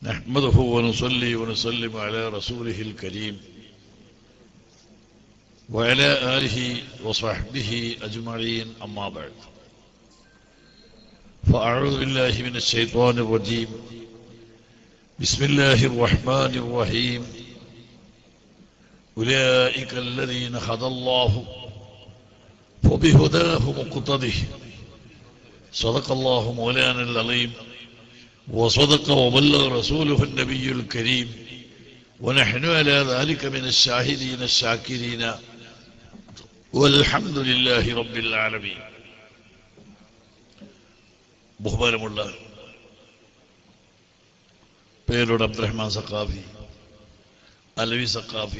نحمده ونصلي ونسلم على رسوله الكريم وعلى آله وصحبه أجمعين أما بعد فأعوذ بالله من الشيطان الرجيم بسم الله الرحمن الرحيم أولئك الذين هدى الله فبهداه مقتده صدق الله مولانا العظيم وصدق وبلغ رسوله النبي الكريم ونحن على ذلك من الشاهدين الشاكرين والحمد لله رب العالمين ബഹുമാനമുള്ള പേരോട് അബ്ദുറഹ്മാൻ സക്കാഫി അലവി സക്കാഫി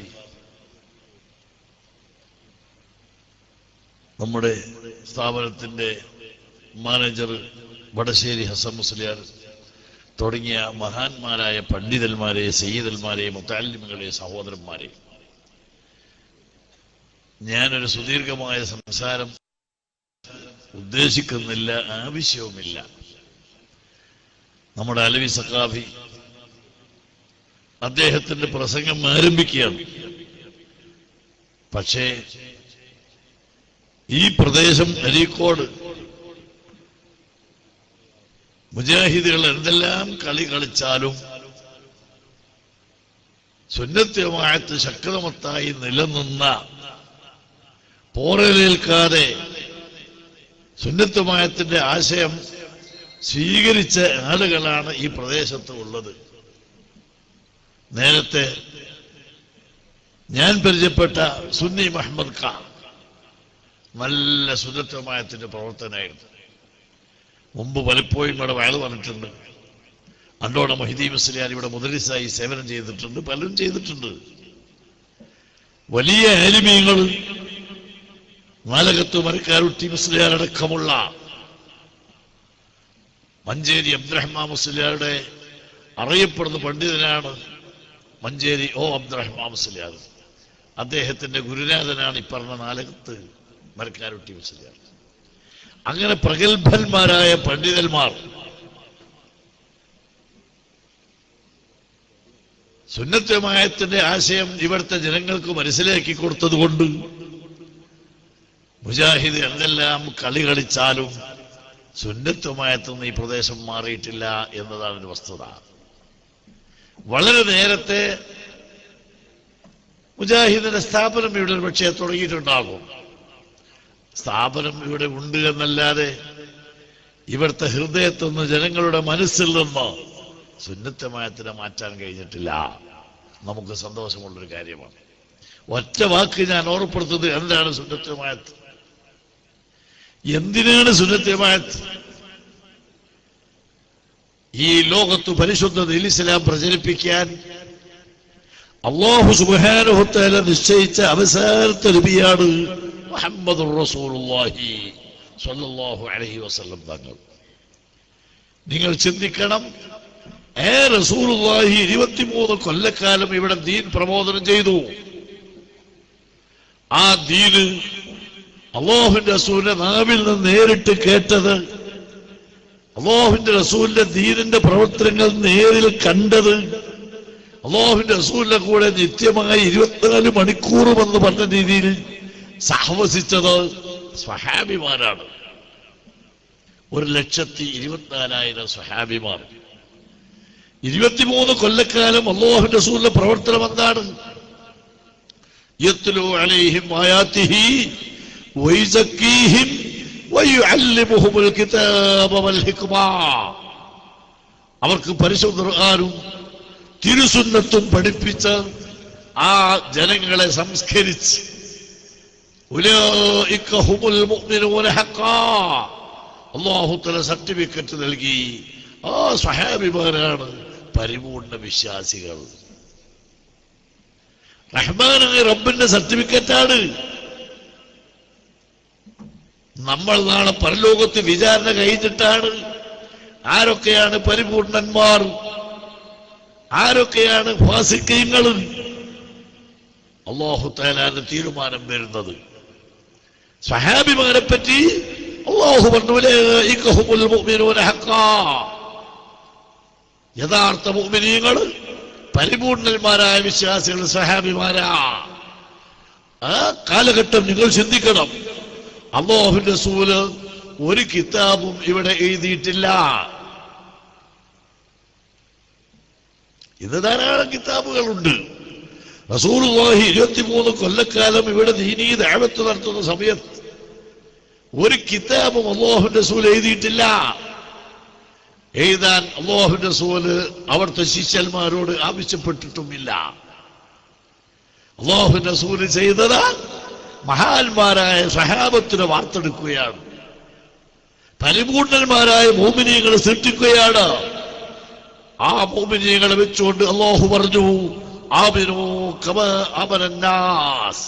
നമ്മുടെ സ്ഥാപനത്തിൻ്റെ മാനേജർ വടശ്ശേരി ഹസൻ മുസ്ലിയാർ തുടങ്ങിയ മഹാന്മാരായ പണ്ഡിതന്മാരെ സയ്യിദന്മാരെ മുത്താലിമുകളെ സഹോദരന്മാരെ ഞാനൊരു സുദീർഘമായ സംസാരം ഉദ്ദേശിക്കുന്നില്ല ആവശ്യവുമില്ല നമ്മുടെ അലവി സക്കാഫി അദ്ദേഹത്തിന്റെ പ്രസംഗം ആരംഭിക്കുകയാണ് പക്ഷേ ഈ പ്രദേശം അരീക്കോട് മുജാഹിദുകൾ എന്തെല്ലാം കളി കളിച്ചാലും സുന്നത്യമായത്ത് ശക്തമത്തായി നിലനിന്ന പോറലേൽക്കാതെ സുന്നത്തുമായത്തിന്റെ ആശയം സ്വീകരിച്ച ആളുകളാണ് ഈ പ്രദേശത്ത് ഉള്ളത് നേരത്തെ ഞാൻ പരിചയപ്പെട്ട സുന്നി മുഹമ്മദ് ഖാൻ നല്ല സുന്നത്തുമായത്തിന്റെ പ്രവർത്തനമായിരുന്നു മുമ്പ് പലപ്പോഴും ഇവിടെ വയത് പറഞ്ഞിട്ടുണ്ട് അണ്ടോടെ മൊഹിദീൻ മുസ്ലിയാർ ഇവിടെ മുദരിസായി സേവനം ചെയ്തിട്ടുണ്ട് പലരും ചെയ്തിട്ടുണ്ട് വലിയ ആലിമീങ്ങൾ നാലകത്ത് മരക്കാരുട്ടി മുസ്ലിയാർ അടക്കമുള്ള മഞ്ചേരി അബ്ദുറഹ്മാൻ മുസ്ലിയാരുടെ അറിയപ്പെടുന്ന പണ്ഡിതനാണ് മഞ്ചേരി ഓ അബ്ദുറഹ്മാൻ മുസ്ലിയാർ അദ്ദേഹത്തിന്റെ ഗുരുനാഥനാണ് ഈ പറഞ്ഞ നാലകത്ത് മരക്കാരുട്ടി മുസ്ലിയാർ അങ്ങനെ പ്രഗത്ഭന്മാരായ പണ്ഡിതന്മാർ സുന്നത്തമായത്തിന്റെ ആശയം ഇവിടുത്തെ ജനങ്ങൾക്ക് മനസ്സിലാക്കി കൊടുത്തതുകൊണ്ട് മുജാഹിദ് എന്തെല്ലാം കളി കളിച്ചാലും സുന്നത്തുമായത്തുനിന്ന് ഈ പ്രദേശം മാറിയിട്ടില്ല എന്നതാണ് ഒരു വസ്തുത വളരെ നേരത്തെ മുജാഹിദിന്റെ സ്ഥാപനം ഇവിടെ പക്ഷേ തുടങ്ങിയിട്ടുണ്ടാകും സ്ഥാപനം ഇവിടെ ഉണ്ട് എന്നല്ലാതെ ഇവിടുത്തെ ഹൃദയത്തുനിന്ന് ജനങ്ങളുടെ മനസ്സിൽ നിന്ന് സുന്നത്തമായത്തിനെ മാറ്റാൻ കഴിഞ്ഞിട്ടില്ല നമുക്ക് സന്തോഷമുള്ളൊരു കാര്യമാണ് ഒറ്റ വാക്ക് ഞാൻ ഓർപ്പെടുത്തുന്നത് എന്താണ് സുന്നത്തമായത്ത് എന്തിനാണ് സുന്നത്തമായത്ത് ഈ ലോകത്ത് പരിശുദ്ധതയിൽ ഇസ്ലാം പ്രചരിപ്പിക്കാൻ അള്ളാഹു സുബാനുഹത്തേല നിശ്ചയിച്ച അവസാനത്തെ ലിപിയാണ് മുഹമ്മദ് റസൂലുള്ളാഹി സ്വല്ലല്ലാഹു അലൈഹി വസല്ലം തങ്ങൾ നിങ്ങൾ ചിന്തിക്കണം ഏ റസൂലുള്ളാഹി ഇരുപത്തിമൂന്ന് കൊല്ലക്കാലം ഇവിടെ ദീൻ പ്രബോധനം ചെയ്തു ആ ദീന് അള്ളാഹുവിന്റെ റസൂലിന്റെ നാവിൽ നിന്ന് നേരിട്ട് കേട്ടത് അള്ളാഹുവിന്റെ റസൂലിന്റെ ദീനിന്റെ പ്രവർത്തനങ്ങൾ നേരിൽ കണ്ടത് അള്ളാഹുവിന്റെ റസൂലിന്റെ കൂടെ നിത്യമായി ഇരുപത്തിനാല് മണിക്കൂറും എന്ന് പറഞ്ഞ രീതിയിൽ സഹവസിച്ചത് സ്വഹാബിമാരാണ് ഒരു ലക്ഷത്തി ഇരുപത്തിനാലായിരം സ്വഹാബിമാർ ഇരുപത്തിമൂന്ന് കൊല്ലക്കാലം അള്ളാഹുവിന്റെ റസൂലിന്റെ പ്രവർത്തനം എന്താണ് യത്ലു അലൈഹിം ആയാത്തിഹി വൈസക്കീഹിം വയുഅല്ലിമുഹുമുൽ കിതാബ വൽ ഹിക്മ അവർക്ക് പരിശുദ്ധ ഖുർആനും തിരുസുന്നത്തും പഠിപ്പിച്ച് ആ ജനങ്ങളെ സംസ്കരിച്ച് ഉലൈക ഹുമുൽ മുഅ്മിനൂന ഹഖാ അല്ലാഹു തആല സർട്ടിഫിക്കറ്റ് നൽകി ആ സ്വഹാബിമാരാണ് പരിപൂർണ വിശ്വാസികൾ റഹ്മാനായ റബ്ബിന്റെ സർട്ടിഫിക്കറ്റാണ് നമ്മൾ നാളെ പരലോകത്ത് വിചാരണ കഴിഞ്ഞിട്ടാണ് ആരൊക്കെയാണ് പരിപൂർണന്മാർ ആരൊക്കെയാണ് ഫാസിക്കങ്ങൾ അള്ളാഹു താലാന്റെ തീരുമാനം വരുന്നത് സഹാബിമാരെ പറ്റി അള്ളാഹു പറഞ്ഞു "ഉലൈക ഹുമുൽ മുഅ്മിനൂന ഹഖാ." യഥാർത്ഥ മുഅ്മിനീങ്ങൾ പരിപൂർണന്മാരായ വിശ്വാസികൾ സഹാബിമാരാ ആ കാലഘട്ടം നിങ്ങൾ ചിന്തിക്കണം അള്ളാഹുവിന്റെ റസൂല് ഒരു കിതാബും ഇവിടെ എഴുതിയിട്ടില്ല ഇത് ധാരാളം കിതാബുകളുണ്ട് റസൂലുള്ളാഹി ഇരുപത്തിമൂന്ന് കൊല്ലക്കാലം ഇവിടെ ദീനീ ദഅവത്ത് നടത്തുന്ന സമയത്ത് ഒരു കിതാബും അള്ളാഹുവിന്റെ റസൂൽ എഴുതിയിട്ടില്ല എഴുതാൻ അള്ളാഹുവിന്റെ റസൂല് അവിടുത്തെ ശിഷ്യന്മാരോട് ആവശ്യപ്പെട്ടിട്ടുമില്ല അള്ളാഹുവിന്റെ റസൂല് ചെയ്തത് മഹാന്മാരായ സഹാബത്തിനെ വാർത്തെടുക്കുകയാണ് പരിപൂർണന്മാരായ മോമിനിയങ്ങളെ സൃഷ്ടിക്കുകയാണ് ആ മോമിനിയങ്ങളെ വെച്ചുകൊണ്ട് അള്ളാഹു പറഞ്ഞു ആമിനു കമ അമനന്നാസ്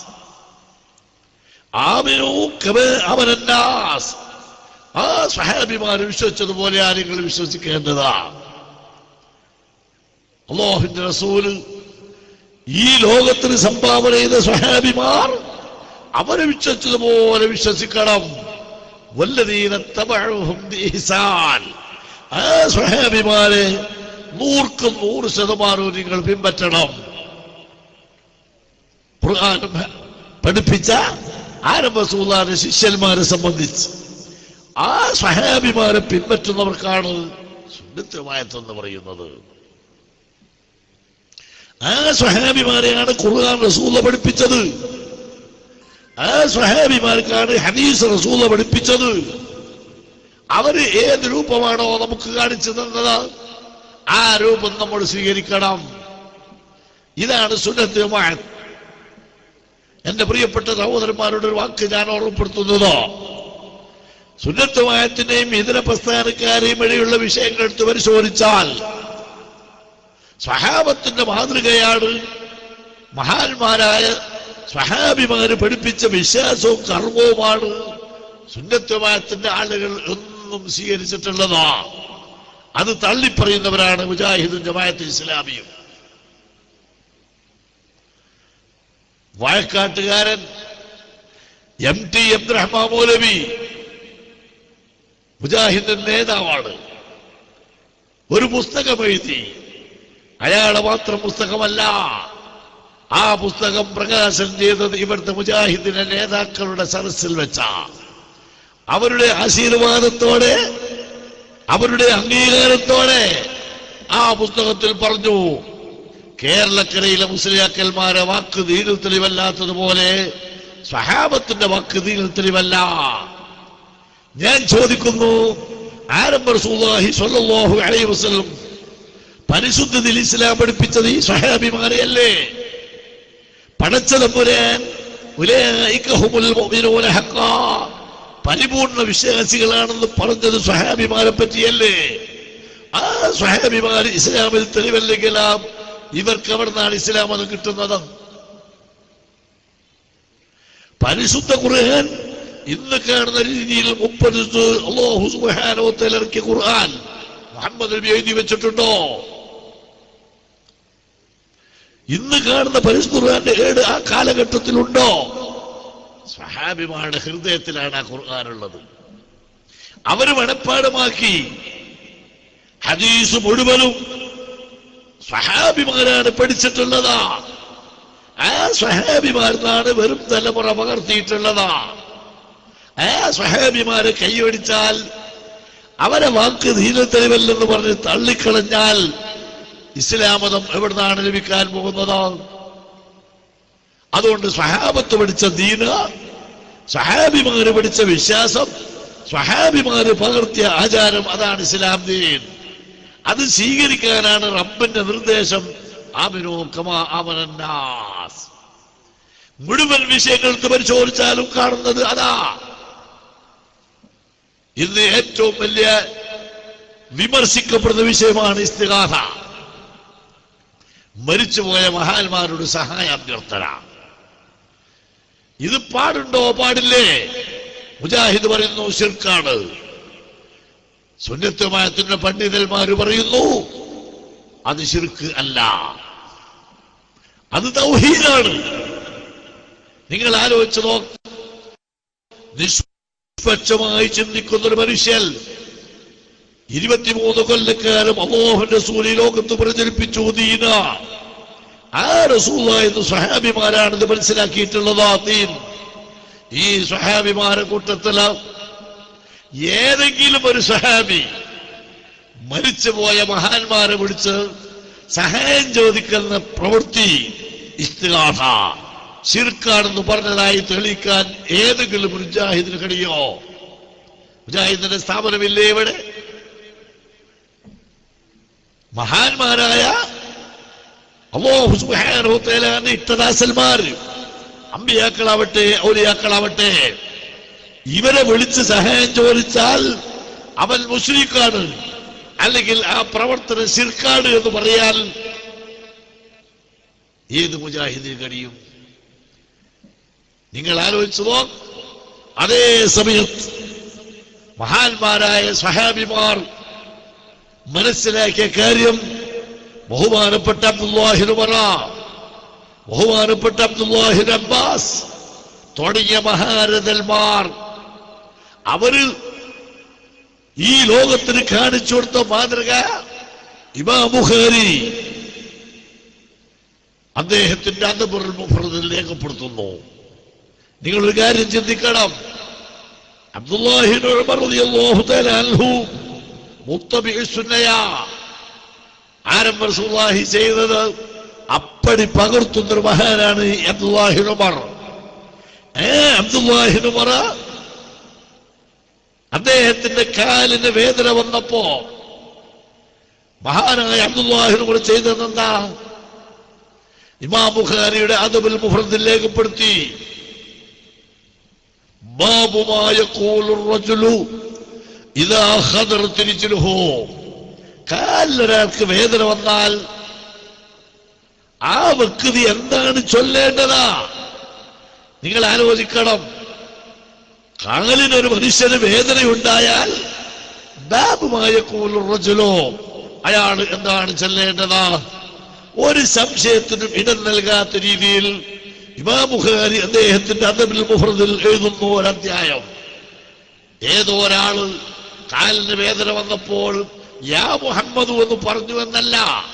ആമിനു കമ അമനന്നാസ് ആ സഹാബിമാർ വിശ്വസിച്ചതുപോലെ ആരെങ്കിലും വിശ്വസിക്കേണ്ടതാ അള്ളാഹുവിന്റെ റസൂല് ഈ ലോകത്തിന് സംഭാവന ചെയ്ത സഹാബിമാർ അവരെ വിശ്വസിച്ചതുപോലെ വിശ്വസിക്കണം വല്ലതീന തബഅഹും ബിഇഹ്സാൻ ആ സ്വഹാബിമാരെ നൂർക്കും നൂറ് ശതമാനവും നിങ്ങൾ പിൻപറ്റണം ഖുർആൻ പഠിപ്പിച്ച ആരംഭ സൂലാന്റെ ശിഷ്യന്മാരെ സംബന്ധിച്ച് ആ സഹാബിമാരെ പിൻപറ്റുന്നവർക്കാണ് സുന്നത്തമായത്തെന്ന് പറയുന്നത് ആ സ്വഹാബിമാരെയാണ് ഖുർആൻ റസൂല പഠിപ്പിച്ചത് ആ സ്വഹാബിമാർക്കാണ് ഹദീസ് റസൂല പഠിപ്പിച്ചത് അവര് ഏത് രൂപമാണോ നമുക്ക് കാണിച്ചു തന്നത് ആ രൂപം നമ്മൾ സ്വീകരിക്കണം ഇതാണ് സുന്നത്തുമായ എന്റെ പ്രിയപ്പെട്ട സഹോദരന്മാരുടെ ഒരു വാക്ക് ഞാൻ ഓർമ്മപ്പെടുത്തുന്നത് സുന്നത്തുമായത്തിന്റെയും ഇതര പ്രസ്ഥാനക്കാരെയും വഴിയുള്ള വിഷയങ്ങൾ എടുത്ത് പരിശോധിച്ചാൽ സ്വഹാബത്തിന്റെ മാതൃകയാണ് മഹാന്മാരായ സ്വഹാബിമാര് പഠിപ്പിച്ച വിശ്വാസവും കർമ്മവുമാണ് സുന്നത്തുമായത്തിന്റെ ആളുകൾ ഒന്നും സ്വീകരിച്ചിട്ടുള്ളതാ അത് തള്ളിപ്പറയുന്നവരാണ് മുജാഹിദും ജമാഅത്ത് ഇസ്ലാമിയും വാഴക്കാട്ടുകാരൻ എം ടി അബ്ദുറഹ്മാൻ മൗലവി മുജാഹിദിന്റെ നേതാവാണ് ഒരു പുസ്തകം എഴുതി അയാളെ മാത്രം പുസ്തകമല്ല ആ പുസ്തകം പ്രകാശനം ചെയ്തത് ഇവിടുത്തെ മുജാഹിദിന്റെ നേതാക്കളുടെ സദസ്സിൽ വെച്ച അവരുടെ ആശീർവാദത്തോടെ അവരുടെ അംഗീകാരത്തോടെ ആ പുസ്തകത്തിൽ പറഞ്ഞു കേരളക്കരയിലെ മുസ്ലിയാക്കന്മാരെ വാക്ക് ദീനിൽ തെളിവല്ലാത്തതുപോലെ സ്വഹാബത്തിന്റെ വാക്ക് ദീനിൽ തെളിവല്ല ഞാൻ ചോദിക്കുന്നു ആരംഭ റസൂലുള്ളാഹി സ്വല്ലല്ലാഹു അലൈഹി വസല്ലം പരിശുദ്ധത്തിൽ ഇസ്ലാം പഠിപ്പിച്ചത് ഈ സ്വഹാബിമാരെയല്ലേ പടച്ചതമ്പുരാൻ ഉലൈക ഹുമുൽ മുഅ്മിനൂന ഹഖാ പരിപൂർണ വിശ്വാസികളാണെന്ന് പറഞ്ഞത് സ്വഹാബിമാരെ പറ്റിയല്ലേ ആ സ്വഹാബിമാർ ഇസ്ലാമിൽ തെളിവല്ലെങ്കിലും ഇവർക്ക് എവിടെ നിന്നാണ് ഇസ്ലാം മതം കിട്ടുന്നത് പരിശുദ്ധ ഖുർആൻ ഇന്ന് കാണുന്ന രീതിയിൽ മുപ്പത് അള്ളാഹു സുബ്ഹാനഹു വ തആല ഇറക്കിയ ഖുർആൻ മുഹമ്മദ് നബി എഴുതി വെച്ചിട്ടുണ്ടോ ഇന്ന് കാണുന്ന പരിശുദ്ധ ഖുർആന്റെ ഏട് ആ കാലഘട്ടത്തിലുണ്ടോ സ്വഹാബിമാരുടെ ഹൃദയത്തിലാണ് ആ ഖുർആൻ ഉള്ളത് അവര് മനഃപ്പാടമാക്കി ഹദീസ് മുഴുവനും സ്വഹാബിമാരാണ് പഠിച്ചിട്ടുള്ളതാ ആ സ്വഹാബിമാർന്നാണ് വെറും തലമുറ പകർത്തിയിട്ടുള്ളതാ ആ സ്വഹാബിമാരെ കൈയൊടിച്ചാൽ അവരെ വാക്ക് ധീരത്തെളിവല്ലെന്ന് പറഞ്ഞ് തള്ളിക്കളഞ്ഞാൽ ഇസ്ലാം മതം എവിടുന്നാണ് ലഭിക്കാൻ പോകുന്നത് അതുകൊണ്ട് സ്വഹാബത്ത് പഠിച്ച ദീന് സ്വഹാബിമാര് പഠിച്ച വിശ്വാസം സ്വഹാബിമാര് പകർത്തിയ ആചാരം അതാണ് ഇസ്ലാം ദീൻ അത് സ്വീകരിക്കാനാണ് റബ്ബിന്റെ നിർദ്ദേശം ആമിനോ കമാ ആമനന്നാസ് മുഴുവൻ വിഷയങ്ങൾക്ക് പരിശോധിച്ചാലും കാണുന്നത് അതാ ഇന്ന് ഏറ്റവും വലിയ വിമർശിക്കപ്പെടുന്ന വിഷയമാണ് ഇസ്തിഗാഥ മരിച്ചുപോയ മഹാന്മാരുടെ സഹായ അഭ്യർത്ഥന ഇത് പാടുണ്ടോ പാടില്ലേ മുജാഹിദ് പറയുന്നു ഷിർക്കാണ് സുന്നത്തുമായത്തിന്റെ പണ്ഡിതന്മാര് പറയുന്നു അത് ശിർക്ക് അല്ല അത് തൗഹീദാണ് നിങ്ങൾ ആലോചിച്ച് നോക്ക് നിഷ്പക്ഷമായി ചിന്തിക്കുന്ന ഒരു മനുഷ്യൻ ഇരുപത്തിമൂന്ന് കൊല്ലക്കാലം അമോഹന്റെ സൂര്യ ലോകത്ത് പ്രചരിപ്പിച്ചു ദീന ആ റസൂല എന്ന് സ്വഹാബിമാരാണിത് മനസ്സിലാക്കിയിട്ടുള്ളത് ആ ദീൻ ഈ സ്വഹാബിമാരെ കൂട്ടത്തില് ഏതെങ്കിലും ഒരു സ്വഹാബി മരിച്ചുപോയ മഹാന്മാരെ വിളിച്ച് സഹായം ചോദിക്കുന്ന പ്രവൃത്തി ഇസ്തിഹാസ ശിർക്കാണെന്ന് പറഞ്ഞതായി തെളിയിക്കാൻ ഏതെങ്കിലും മുജാഹിദിന് കഴിയോ മുജാഹിദിന്റെ സ്ഥാപനമില്ലേ ഇവിടെ മഹാന്മാരായ അള്ളാഹു സുബ്ഹാനഹു വ തആലാന്റെ ഇട്ടദാസന്മാർ അമ്പിയാക്കളാവട്ടെ ഔലിയാക്കളാവട്ടെ ഇവരെ വിളിച്ച് സഹായം ചോദിച്ചാൽ അവൻ മുസ്ലിക്കാണ് അല്ലെങ്കിൽ ആ പ്രവർത്തനം ശിർക്കാണ് എന്ന് പറയാൻ ഏത് മുജാഹിദിന് കഴിയും നിങ്ങൾ ആലോചിച്ചതോ അതേ സമയത്ത് മഹാന്മാരായ സഹാബിമാർ മനസ്സിലാക്കിയ കാര്യം ബഹുമാനപ്പെട്ട അബ്ദുല്ലാഹിന് പറ ബഹുമാനപ്പെട്ട അബ്ദുല്ലാഹിൻ അബ്ബാസ് തുടങ്ങിയ മഹാരഥന്മാർ അവര് ഈ ലോകത്തിന് കാണിച്ചു കൊടുത്ത മാതൃക ഇമാം ബുഖാരി അദ്ദേഹത്തിന്റെ അന്തപുറൽ മുഫറദിൽ രേഖപ്പെടുത്തുന്നു നിങ്ങളൊരു കാര്യം ചിന്തിക്കണം അബ്ദുല്ലാഹിൻ ഉമർ റളിയല്ലാഹു തആല അൻഹു മുത്തബിഉ സുന്നയാ ആരംഭ റസൂലുള്ളാഹി ചെയ്തത് അപ്പടി പകർത്തുന്ന ഒരു മഹാനാണ് ഈ അബ്ദുല്ലാഹിൻ ഉമർ ഏ അബ്ദുല്ലാഹിൻ ഉമർ അദ്ദേഹത്തിന്റെ കാലിന് വേദന വന്നപ്പോ മഹാനായ അബ്ദുല്ലാഹിൻ ഉമർ ചെയ്തതെന്താ ഇമാം ബുഖാരിയുടെ അദബുൽ മുഫ്രദിൽ രേഖപ്പെടുത്തി ബാബുമായ കൂലുറജുലു ഇതാ ഖദർ തിരിച്ചിരുഹോ കാലിലൊരാൾക്ക് വേദന വന്നാൽ ആ വ്യക്തി എന്താണ് ചൊല്ലേണ്ടതാ നിങ്ങൾ ആലോചിക്കണം കാലിനൊരു മനുഷ്യന് വേദനയുണ്ടായാൽ ബാബുമായ കൂലുറജുലോ അയാൾ എന്താണ് ചൊല്ലേണ്ടതാ ഒരു സംശയത്തിനും ഇടം നൽകാത്ത രീതിയിൽ ഇമാം ബുഖാരി അദ്ദേഹത്തിന്റെ അദബിൽ മുഹറദിൽ എഴുതുന്നു ഒരധ്യായം ഏതോ ഒരാള് കാലിന് വേദന വന്നപ്പോൾ യാ മുഹമ്മദ് എന്ന് പറഞ്ഞു എന്നല്ല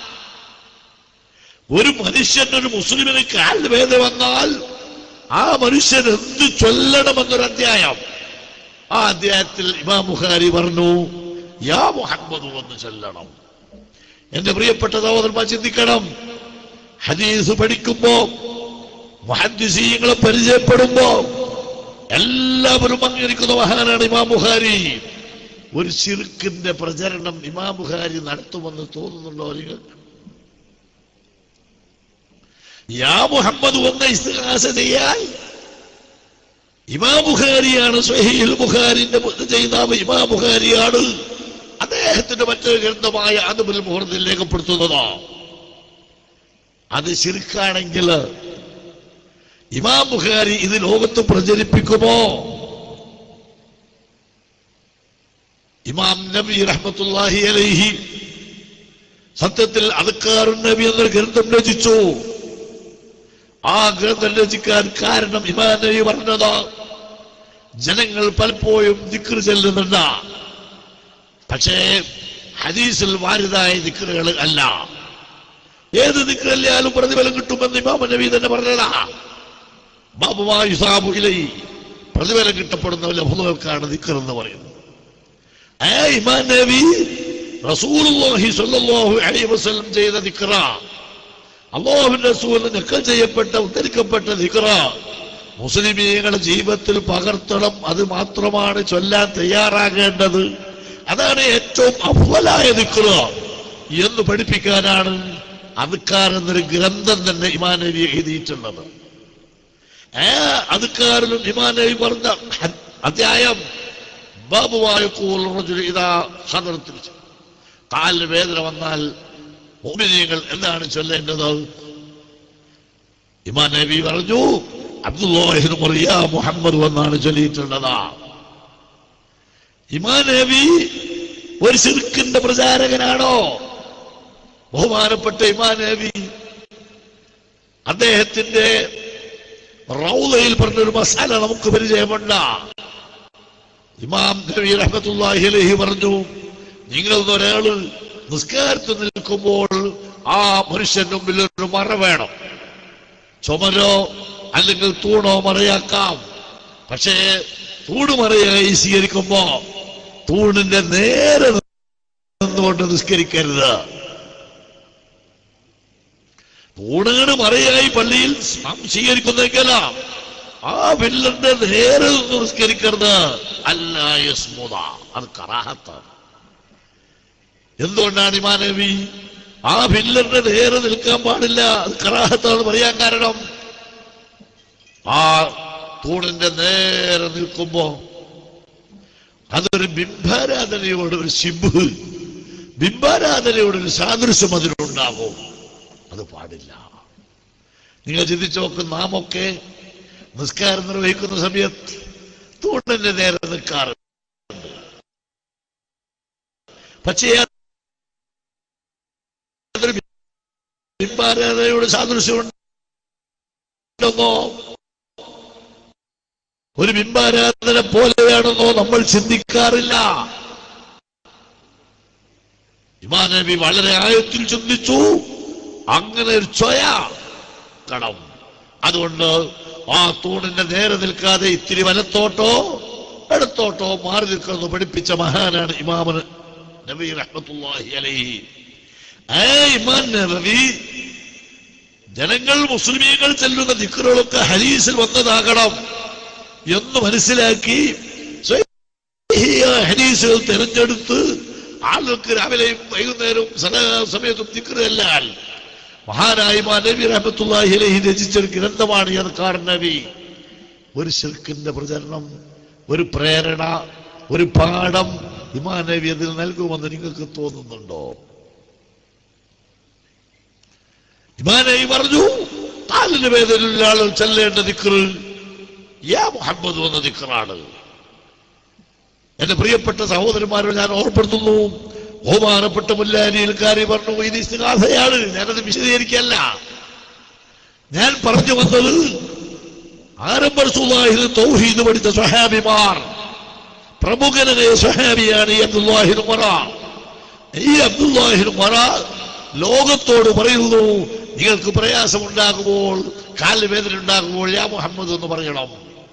ഒരു മനുഷ്യൻ ഒരു മുസ്ലിമിന് കാലിന് വേദന വന്നാൽ ആ മനുഷ്യൻ എന്ത് ചൊല്ലണമെന്നൊരു അധ്യായം ആ അധ്യായത്തിൽ ഇമാം ബുഖാരി പറഞ്ഞു യാ മുഹമ്മദ് എന്ന് ചൊല്ലണം എന്റെ പ്രിയപ്പെട്ട സഹോദരന്മാർ ചിന്തിക്കണം ഹദീസ് പഠിക്കുമ്പോ മഹദ്ദിസീങ്ങളെ പരിചയപ്പെടുമ്പോ എല്ലാവരും അംഗീകരിക്കുന്ന മഹാനാണ് ഇമാം ബുഖാരി ഒരു ശിർക്കിന്റെ പ്രചരണം ഇമാം ബുഖാരി നടത്തുമെന്ന് തോന്നുന്നുണ്ടോ നിങ്ങൾക്ക് യാ മുഹമ്മദ് വന്ന ഇസ്തിഹാസ ചെയ്യാൻ ഇമാം ബുഖാരിയാണ് സ്വഹീൽ ബുഖാരിന്റെ ചെയ്താവ് ഇമാം ബുഖാരിയാണ് അദ്ദേഹത്തിന്റെ മറ്റൊരു ഗ്രന്ഥമായ അതുബുൽ മുഹൂർത്തിൽ രേഖപ്പെടുത്തുന്നത് അത് ശിർക്കാണെങ്കിൽ ഇമാം ബുഖാരി ഇത് ലോകത്ത് പ്രചരിപ്പിക്കുമോ ഇമാം നബി റഹ്മത്തുല്ലാഹി അലൈഹി സത്യത്തിൽ അതുക്കാറുൻ നബി എന്നൊരു ഗ്രന്ഥം രചിച്ചു ആ ഗ്രന്ഥം രചിക്കാൻ കാരണം ഇമാം നബി പറഞ്ഞത് ജനങ്ങൾ പലപ്പോഴും ദിക്ർ ചെല്ലുന്നുണ്ട് പക്ഷേ ഹദീസിൽ വാരിതായ ദിക്റുകൾ അല്ല ഏത് ദിക്റല്ലാലും പ്രതിഫലം കിട്ടുമെന്ന് ഇമാം നബി തന്നെ പറഞ്ഞതാ ബാബുമായി സാബു ഇലൈ പ്രതിഫലം കിട്ടപ്പെടുന്ന ലഭുകൾക്കാണ് ദിക്ർ എന്ന് പറയുന്നത് ആ ഇമാം നബി റസൂലുള്ളാഹി സ്വല്ലല്ലാഹു അലൈഹി വസല്ലം ചെയ്ത ദിക്റ അള്ളാഹുവിന്റെ റസൂലിന് നക്കൽ ചെയ്യപ്പെട്ട ഉദ്ധരിക്കപ്പെട്ട ദിക്റ മുസ്ലിമീങ്ങളുടെ ജീവിതത്തിൽ പകർത്തണം അത് മാത്രമാണ് ചൊല്ലാൻ തയ്യാറാകേണ്ടത് അതാണ് ഏറ്റവും അഫ്വലായ ദിക്റ എന്ന് പഠിപ്പിക്കാനാണ് അതുക്കാർ എന്നൊരു ഗ്രന്ഥം തന്നെ ഇമാൻ നബി എഴുതിയിട്ടുള്ളത് ആ അതുക്കാരിലും ഇമാൻ നബി പറഞ്ഞ ഹ- അധ്യായം ബാബുവായ കൂൽ ഇതാ സദർത്തിൽ കാലിന് വേദന വന്നാൽ മോമിനിയങ്ങൾ എന്താണ് ചൊല്ലേണ്ടത് ഇമാൻ നബി പറഞ്ഞു അബ്ദുല്ലാഹിന് മറിയ മുഹമ്മദ് എന്നാണ് ചൊല്ലിയിട്ടുള്ളതാ ഇമാൻ നബി ഒരു ശിർക്കിന്റെ പ്രചാരകനാണോ ബഹുമാനപ്പെട്ട ഇമാൻ നബി അദ്ദേഹത്തിന്റെ റൗലയിൽ പറഞ്ഞൊരു മസാല നമുക്ക് പരിചയമുണ്ട ഇമാം നബി റഹ്മത്തുള്ളാഹി അലൈഹി പറഞ്ഞു നിങ്ങൾ ഒരാള് നിസ്കാരത്തിൽ നിൽക്കുമ്പോൾ ആ മനുഷ്യന്റെ മുമ്പിൽ ഒരു മറ വേണം ചുമരോ അല്ലെങ്കിൽ തൂണോ മറയാക്കാം പക്ഷേ തൂണ് മറയായി സ്വീകരിക്കുമ്പോ തൂണിന്റെ നേരെ നിന്നുകൊണ്ട് നിസ്കരിക്കരുത് തൂണുകൾ മറയായി പള്ളിയിൽ നാം സ്വീകരിക്കുന്നെങ്കിൽ ആ വില്ലന്റെ നേരെ നിന്ന് നിസ്കരിക്കരുത് അല്ല യസ്മുദ അത് കറാഹത്താണ് എന്തുകൊണ്ടാണ് ഇമാനവി ആ വില്ലന്റെ നേരെ നിൽക്കാൻ പാടില്ല അത് കറാഹത്താണ് പറയാൻ കാരണം ആ തൂണിന്റെ നേരെ നിൽക്കുമ്പോ അതൊരു ബിംബാരാധനയോട് ഒരു ശിബ് ബിംബാരാധനയോട് ഒരു സാദൃശ്യം അതിലുണ്ടാകും അത് പാടില്ല നിങ്ങൾ ചിന്തിച്ചു നോക്കും നാം ഒക്കെ നിസ്കാരം നിർവഹിക്കുന്ന സമയത്ത് തൂണിന്റെ നേരെ നിൽക്കാറുണ്ട് പക്ഷേ അതൊരു ബിംബാരാധനയോട് സാദൃശ്യം ഉണ്ടെന്നോ ഒരു ബിംബാരാധന പോലെയാണെന്നോ നമ്മൾ ചിന്തിക്കാറില്ല ഇമാൻ നബി വളരെ ആയത്തിൽ ചിന്തിച്ചു അങ്ങനെ ഒരു ചൊയ കടം അതുകൊണ്ട് ആ തൂണിന്റെ നേരെ നിൽക്കാതെ ഇത്തിരി വലത്തോട്ടോ ഇടത്തോട്ടോ മാറി നിൽക്കുന്നത് പഠിപ്പിച്ച മഹാനാണ് ഇമാമൻ നബി റഹ്മത്തുള്ളാഹി അലൈഹി ആ ഇമാൻ നബി ജനങ്ങൾ മുസ്ലിമീങ്ങൾ ചെല്ലുന്ന ദിക്കറുകളൊക്കെ ഹരീസിൽ വന്നതാകണം എന്ന് മനസ്സിലാക്കി സ്വഹീഹായ ഹരീസുകൾ തിരഞ്ഞെടുത്ത് ആളുകൾക്ക് രാവിലെയും വൈകുന്നേരവും സദാ സമയത്തും ദിക്കറല്ലാൽ മഹാനായ ഇമാം നബി റഹ്മത്തുള്ളാഹി അലൈഹി രചിച്ചൊരു ഗ്രന്ഥമാണ് ഈ അദ്കാർ നബി ഒരു ശിർക്കിന്റെ പ്രചരണം ഒരു പ്രേരണ ഒരു പാഠം ഇമാ നബി അതിൽ നൽകുമെന്ന് നിങ്ങൾക്ക് തോന്നുന്നുണ്ടോ ഇമാ നബി പറഞ്ഞു കാലിന് വേദനയുള്ള ആളുകൾ ചെല്ലേണ്ട ദിക്റ് യാ മുഹമ്മദ് എന്ന ദിക്റാണ് എന്റെ പ്രിയപ്പെട്ട സഹോദരന്മാരോട് ഞാൻ ഓർപ്പെടുത്തുന്നു ബഹുമാനപ്പെട്ട മുല്ലാരിയൽക്കാരി പറഞ്ഞു ഇത് ഇസ്തിഹാസയാണ് ഞാനത് വിശദീകരിക്കല്ല ഞാൻ പറഞ്ഞു വന്നത് ആരംഭ റസൂലുള്ളാഹിന് തൗഹീദ് പഠിച്ച സ്വഹാബിമാർ പ്രമുഖനായ സ്വഹാബിയാണ് ഈ അബ്ദുല്ലാഹിൻ ഉമറ ഈ അബ്ദുല്ലാഹിൻ ഉമറ ലോകത്തോട് പറയുന്നു നിങ്ങൾക്ക് പ്രയാസമുണ്ടാകുമ്പോൾ കാലിന് വേദന ഉണ്ടാകുമ്പോൾ യാ മുഹമ്മദ് എന്ന് പറയണം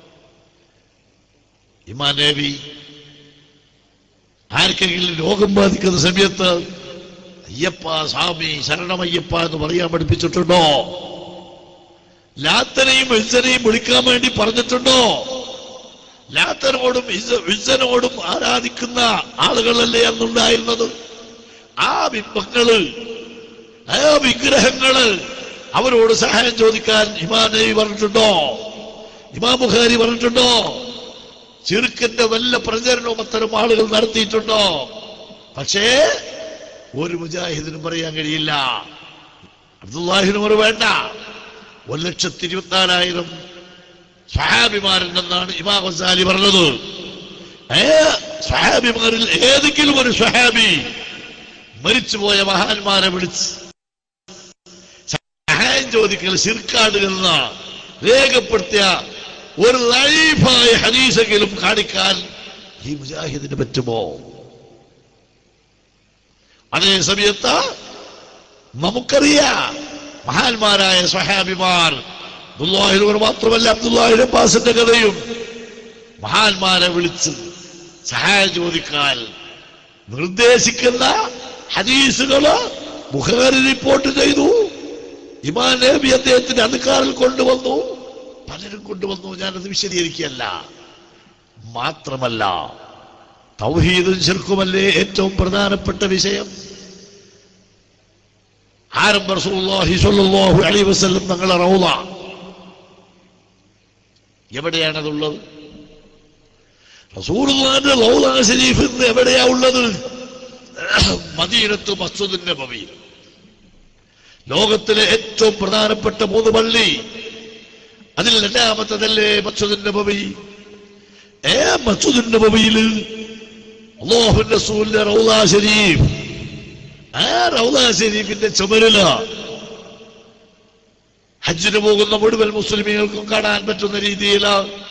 ഇമാ നബി ആർക്കെങ്കിലും രോഗം ബാധിക്കുന്ന സമയത്ത് അയ്യപ്പ സ്വാമി ശരണമയ്യപ്പ എന്ന് പറയാൻ പഠിപ്പിച്ചിട്ടുണ്ടോ ലാത്തനെയും വിൽസനെയും വിളിക്കാൻ വേണ്ടി പറഞ്ഞിട്ടുണ്ടോ ലാത്തനോടും വിൽസനോടും ആരാധിക്കുന്ന ആളുകളല്ലേ അന്നുണ്ടായിരുന്നത് ആ ബിംബങ്ങള് ആ വിഗ്രഹങ്ങള് അവരോട് സഹായം ചോദിക്കാൻ ഇമാം നബി പറഞ്ഞിട്ടുണ്ടോ ഇമാം ബുഖാരി പറഞ്ഞിട്ടുണ്ടോ ചെറുക്കന്റെ വല്ല പ്രചരണവും അത്തരം ആളുകൾ നടത്തിയിട്ടുണ്ടോ പക്ഷേ ഒരു മുജാഹിദിനും പറയാൻ കഴിയില്ല അബ്ദുല്ലാഹിനും വേണ്ട ഒരു ലക്ഷത്തി ഇരുപത്തിനാലായിരം സ്വഹാബിമാരുണ്ടെന്നാണ് ഇമാ ഗസാലി പറഞ്ഞത് ഏ സ്വഹാബിമാരിൽ ഏതെങ്കിലും ഒരു സ്വഹാബി മരിച്ചുപോയ മഹാന്മാരെ വിളിച്ച് സഹായം ചോദിക്കൽ ശിർക്കാടുകളെന്ന രേഖപ്പെടുത്തിയ ഒരു ലൈഫായ ഹദീസെങ്കിലും കാണിക്കാൻ ഈ മുജാഹിദിന് പറ്റുമോ അതേ സമയത്ത് നമുക്കറിയാം മഹാന്മാരായ സ്വഹാബിമാർ അബ്ദുല്ലാഹിനോട് മാത്രമല്ല അബ്ദുല്ലാഹിന്റെ അബ്ബാസിന്റെ കഥയും മഹാന്മാരെ വിളിച്ച് സഹായം ചോദിക്കാൻ നിർദ്ദേശിക്കുന്ന ഹദീസുകള് ബുഖാരി റിപ്പോർട്ട് ചെയ്തു ഇമാൻ നബി അദ്ദേഹത്തിന്റെ അധികാരിൽ കൊണ്ടുവന്നു പലരും കൊണ്ടുവന്നു ഞാനത് വിശദീകരിക്കുകയല്ല മാത്രമല്ല തൗഹീദും ശിർക്കുമല്ലേ ഏറ്റവും പ്രധാനപ്പെട്ട വിഷയം ആരംഭ റസൂലുള്ളാഹി സ്വല്ലല്ലാഹു അലൈഹി വസല്ലം തങ്ങളെ റൗള എവിടെയാണതുള്ളത് റസൂലുള്ളാഹിന്റെ റൗള ശരീഫ് ഇന്ന് എവിടെയാ ഉള്ളത് മദീനത്ത് മസ്ജിദുൻ നബവി ലോകത്തിലെ ഏറ്റവും പ്രധാനപ്പെട്ട മൂന്ന് പള്ളി അതിൽ രണ്ടാമത്തതല്ലേ മസ്ജിദുൻ നബവി ഏ മസ്ജിദുൻ നബവിയിൽ അല്ലാഹുവിന്റെ റസൂലിന്റെ റൗള ശരീഫ് ആ റൗദ ഷരീഫിന്റെ ചുമരില ഹജ്ജിന് പോകുന്ന മുഴുവൻ മുസ്ലിമീങ്ങൾക്കും കാണാൻ പറ്റുന്ന രീതിയിൽ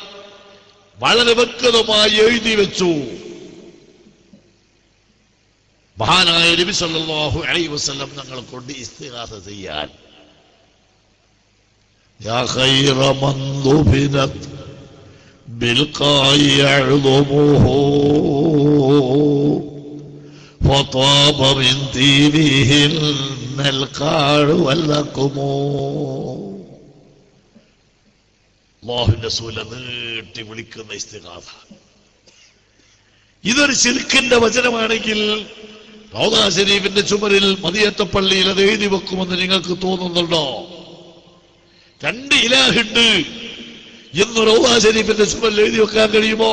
വളരെ വ്യക്തമായി എഴുതി വെച്ചു മഹാനായ നബി സല്ലല്ലാഹു അലൈഹി വസല്ലം ഞങ്ങളെ കൊണ്ട് ഇസ്തിഗാസ ചെയ്യാൻ يا خير من ضبنت بالقاء يعظمه فطاب من دينهن القاع واللقم അള്ളാഹുവിന്റെ സൂല നീട്ടി വിളിക്കുന്ന ഇസ്തിഗാഥ ഇതൊരു ശിർക്കിന്റെ വചനമാണെങ്കിൽ റൗദാ ശരീഫിന്റെ ചുമരിൽ മതിയത്ത പള്ളിയിൽ അത് എഴുതി വെക്കുമെന്ന് നിങ്ങൾക്ക് തോന്നുന്നുണ്ടോ രണ്ട് ഇലാഹുണ്ട് എന്ന് റൗദാ ശരീഫിന്റെ ചുമരിൽ എഴുതി വെക്കാൻ കഴിയുമോ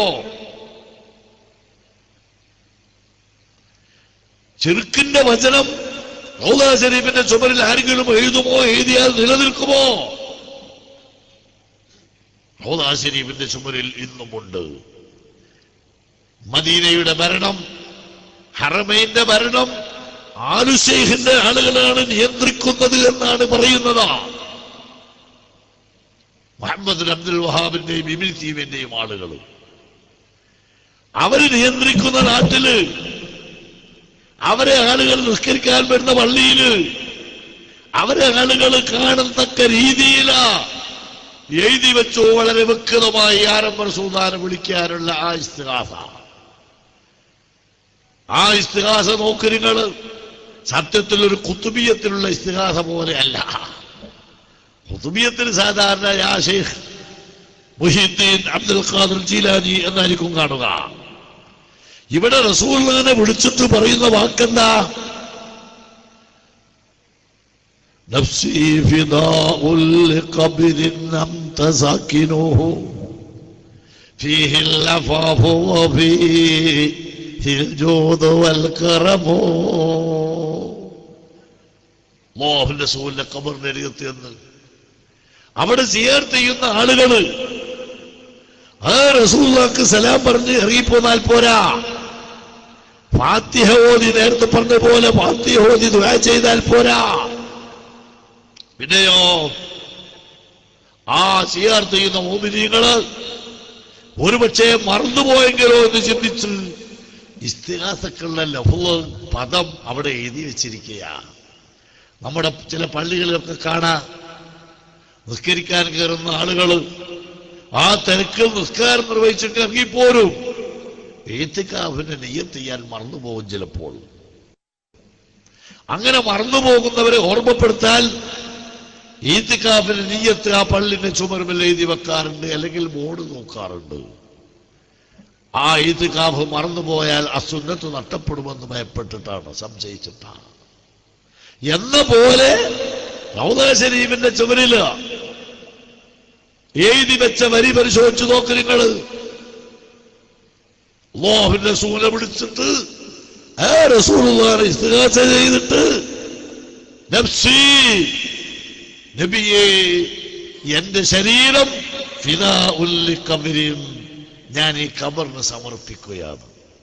ചെറുക്കിന്റെ വചനം റൗദാ ശരീഫിന്റെ ചുമരിൽ ആരെങ്കിലും എഴുതുമോ എഴുതിയാൽ നിലനിൽക്കുമോ റൗദാ ശരീഫിന്റെ ചുമരിൽ ഇന്നുമുണ്ട് മദീനയുടെ ഭരണം ഹറമൈന്റെ ഭരണം ആലുഷേഖിന്റെ ആളുകളാണ് നിയന്ത്രിക്കുന്നത് എന്നാണ് പറയുന്നത് മുഹമ്മദ് അബ്ദുൽ വഹാബിന്റെയും ഇബിൻ തീവിന്റെയും ആളുകൾ അവര് നിയന്ത്രിക്കുന്ന നാട്ടില് അവരെ ആളുകൾ നിസ്കരിക്കാൻ വരുന്ന പള്ളിയില് അവരെ ആളുകൾ കാണത്തക്ക രീതിയിലാ എഴുതി വെച്ചു വളരെ വ്യക്തമായി ആരംഭ സുൽത്താനെ വിളിക്കാനുള്ള ആ ഇസ്തിഹാസ ആ ഇസ്തിഹാസ നോക്ക് നിങ്ങൾ സത്യത്തിൽ ഒരു കുത്തുബീയത്തിലുള്ള ഇസ്തിഹാസ പോലെ അല്ല കുത്തുബീയത്തിന് സാധാരണ യാ ഷെയ്ഖ് മുഹീദ്ദീൻ അബ്ദുൽ ഖാദർ ജീലാനി എന്നായിരിക്കും കാണുക ഇവിടെ റസൂലിനെ വിളിച്ചിട്ട് പറയുന്ന വാക്കെന്താ نفسي فداء لقبر أنت ساكنه فيه اللفاف وفيه الجود والكرم മോഹന്റെ സൂലിന്റെ കബറിന്റെ അരികത്ത് എന്ന് അവിടെ സിയാർത്ത് ചെയ്യുന്ന ആളുകള് ആ റസൂല്ലാക്ക് സലാം പറഞ്ഞ് ഇറങ്ങിപ്പോന്നാൽ പോരാ ഫാത്തിഹ ഓതി നേരത്തെ പറഞ്ഞ പോലെ ഫാത്തിഹ ഓതി ദുആ ചെയ്താൽ പോരാ പിന്നെയോ ആ സിയാർത്ത് ചെയ്യുന്ന മോമിനികള് ഒരുപക്ഷെ മറന്നുപോയെങ്കിലോ എന്ന് ചിന്തിച്ച് ഇസ്തിഹാസക്കുള്ള ലഫുവ് പദം അവിടെ എഴുതി വെച്ചിരിക്കുക നമ്മുടെ ചില പള്ളികളിലൊക്കെ കാണാം നിസ്കരിക്കാൻ കയറുന്ന ആളുകൾ ആ തിരക്കിൽ നിസ്കാരം നിർവഹിച്ചിട്ട് ഇറങ്ങിപ്പോരും ഏത്തിക്കാവിനെ നെയ്യത്ത് ചെയ്യാൻ മറന്നുപോകും ചിലപ്പോൾ അങ്ങനെ മറന്നുപോകുന്നവരെ ഓർമ്മപ്പെടുത്താൻ ഈത്തിക്കാഫിന് നീയത്ത് ആ പള്ളിന്റെ ചുമരുമിൽ എഴുതി വെക്കാറുണ്ട് അല്ലെങ്കിൽ ബോർഡ് നോക്കാറുണ്ട് ആ ഈത്തിക്കാഫ് മറന്നുപോയാൽ അസുന്നത്ത് നഷ്ടപ്പെടുമെന്ന് ഭയപ്പെട്ടിട്ടാണ് സംശയിച്ചിട്ടാണ് എന്ന പോലെ റൗദ ശരീഫിന്റെ ചുമരില് എഴുതി വെച്ച വരി പരിശോധിച്ചു നോക്ക് നിങ്ങൾ അള്ളാഹുവിന്റെ സൂല പിടിച്ചിട്ട് ആ റസൂലുള്ളാഹിനെ ഇസ്തിഗാസ ചെയ്തിട്ട് നഫ്സി നബിയെ എന്റെ ശരീരം ഫിദാ ഉല്ലി കബരിൻ ഞാൻ ഈ കബറിന് സമർപ്പിക്കുകയാണ്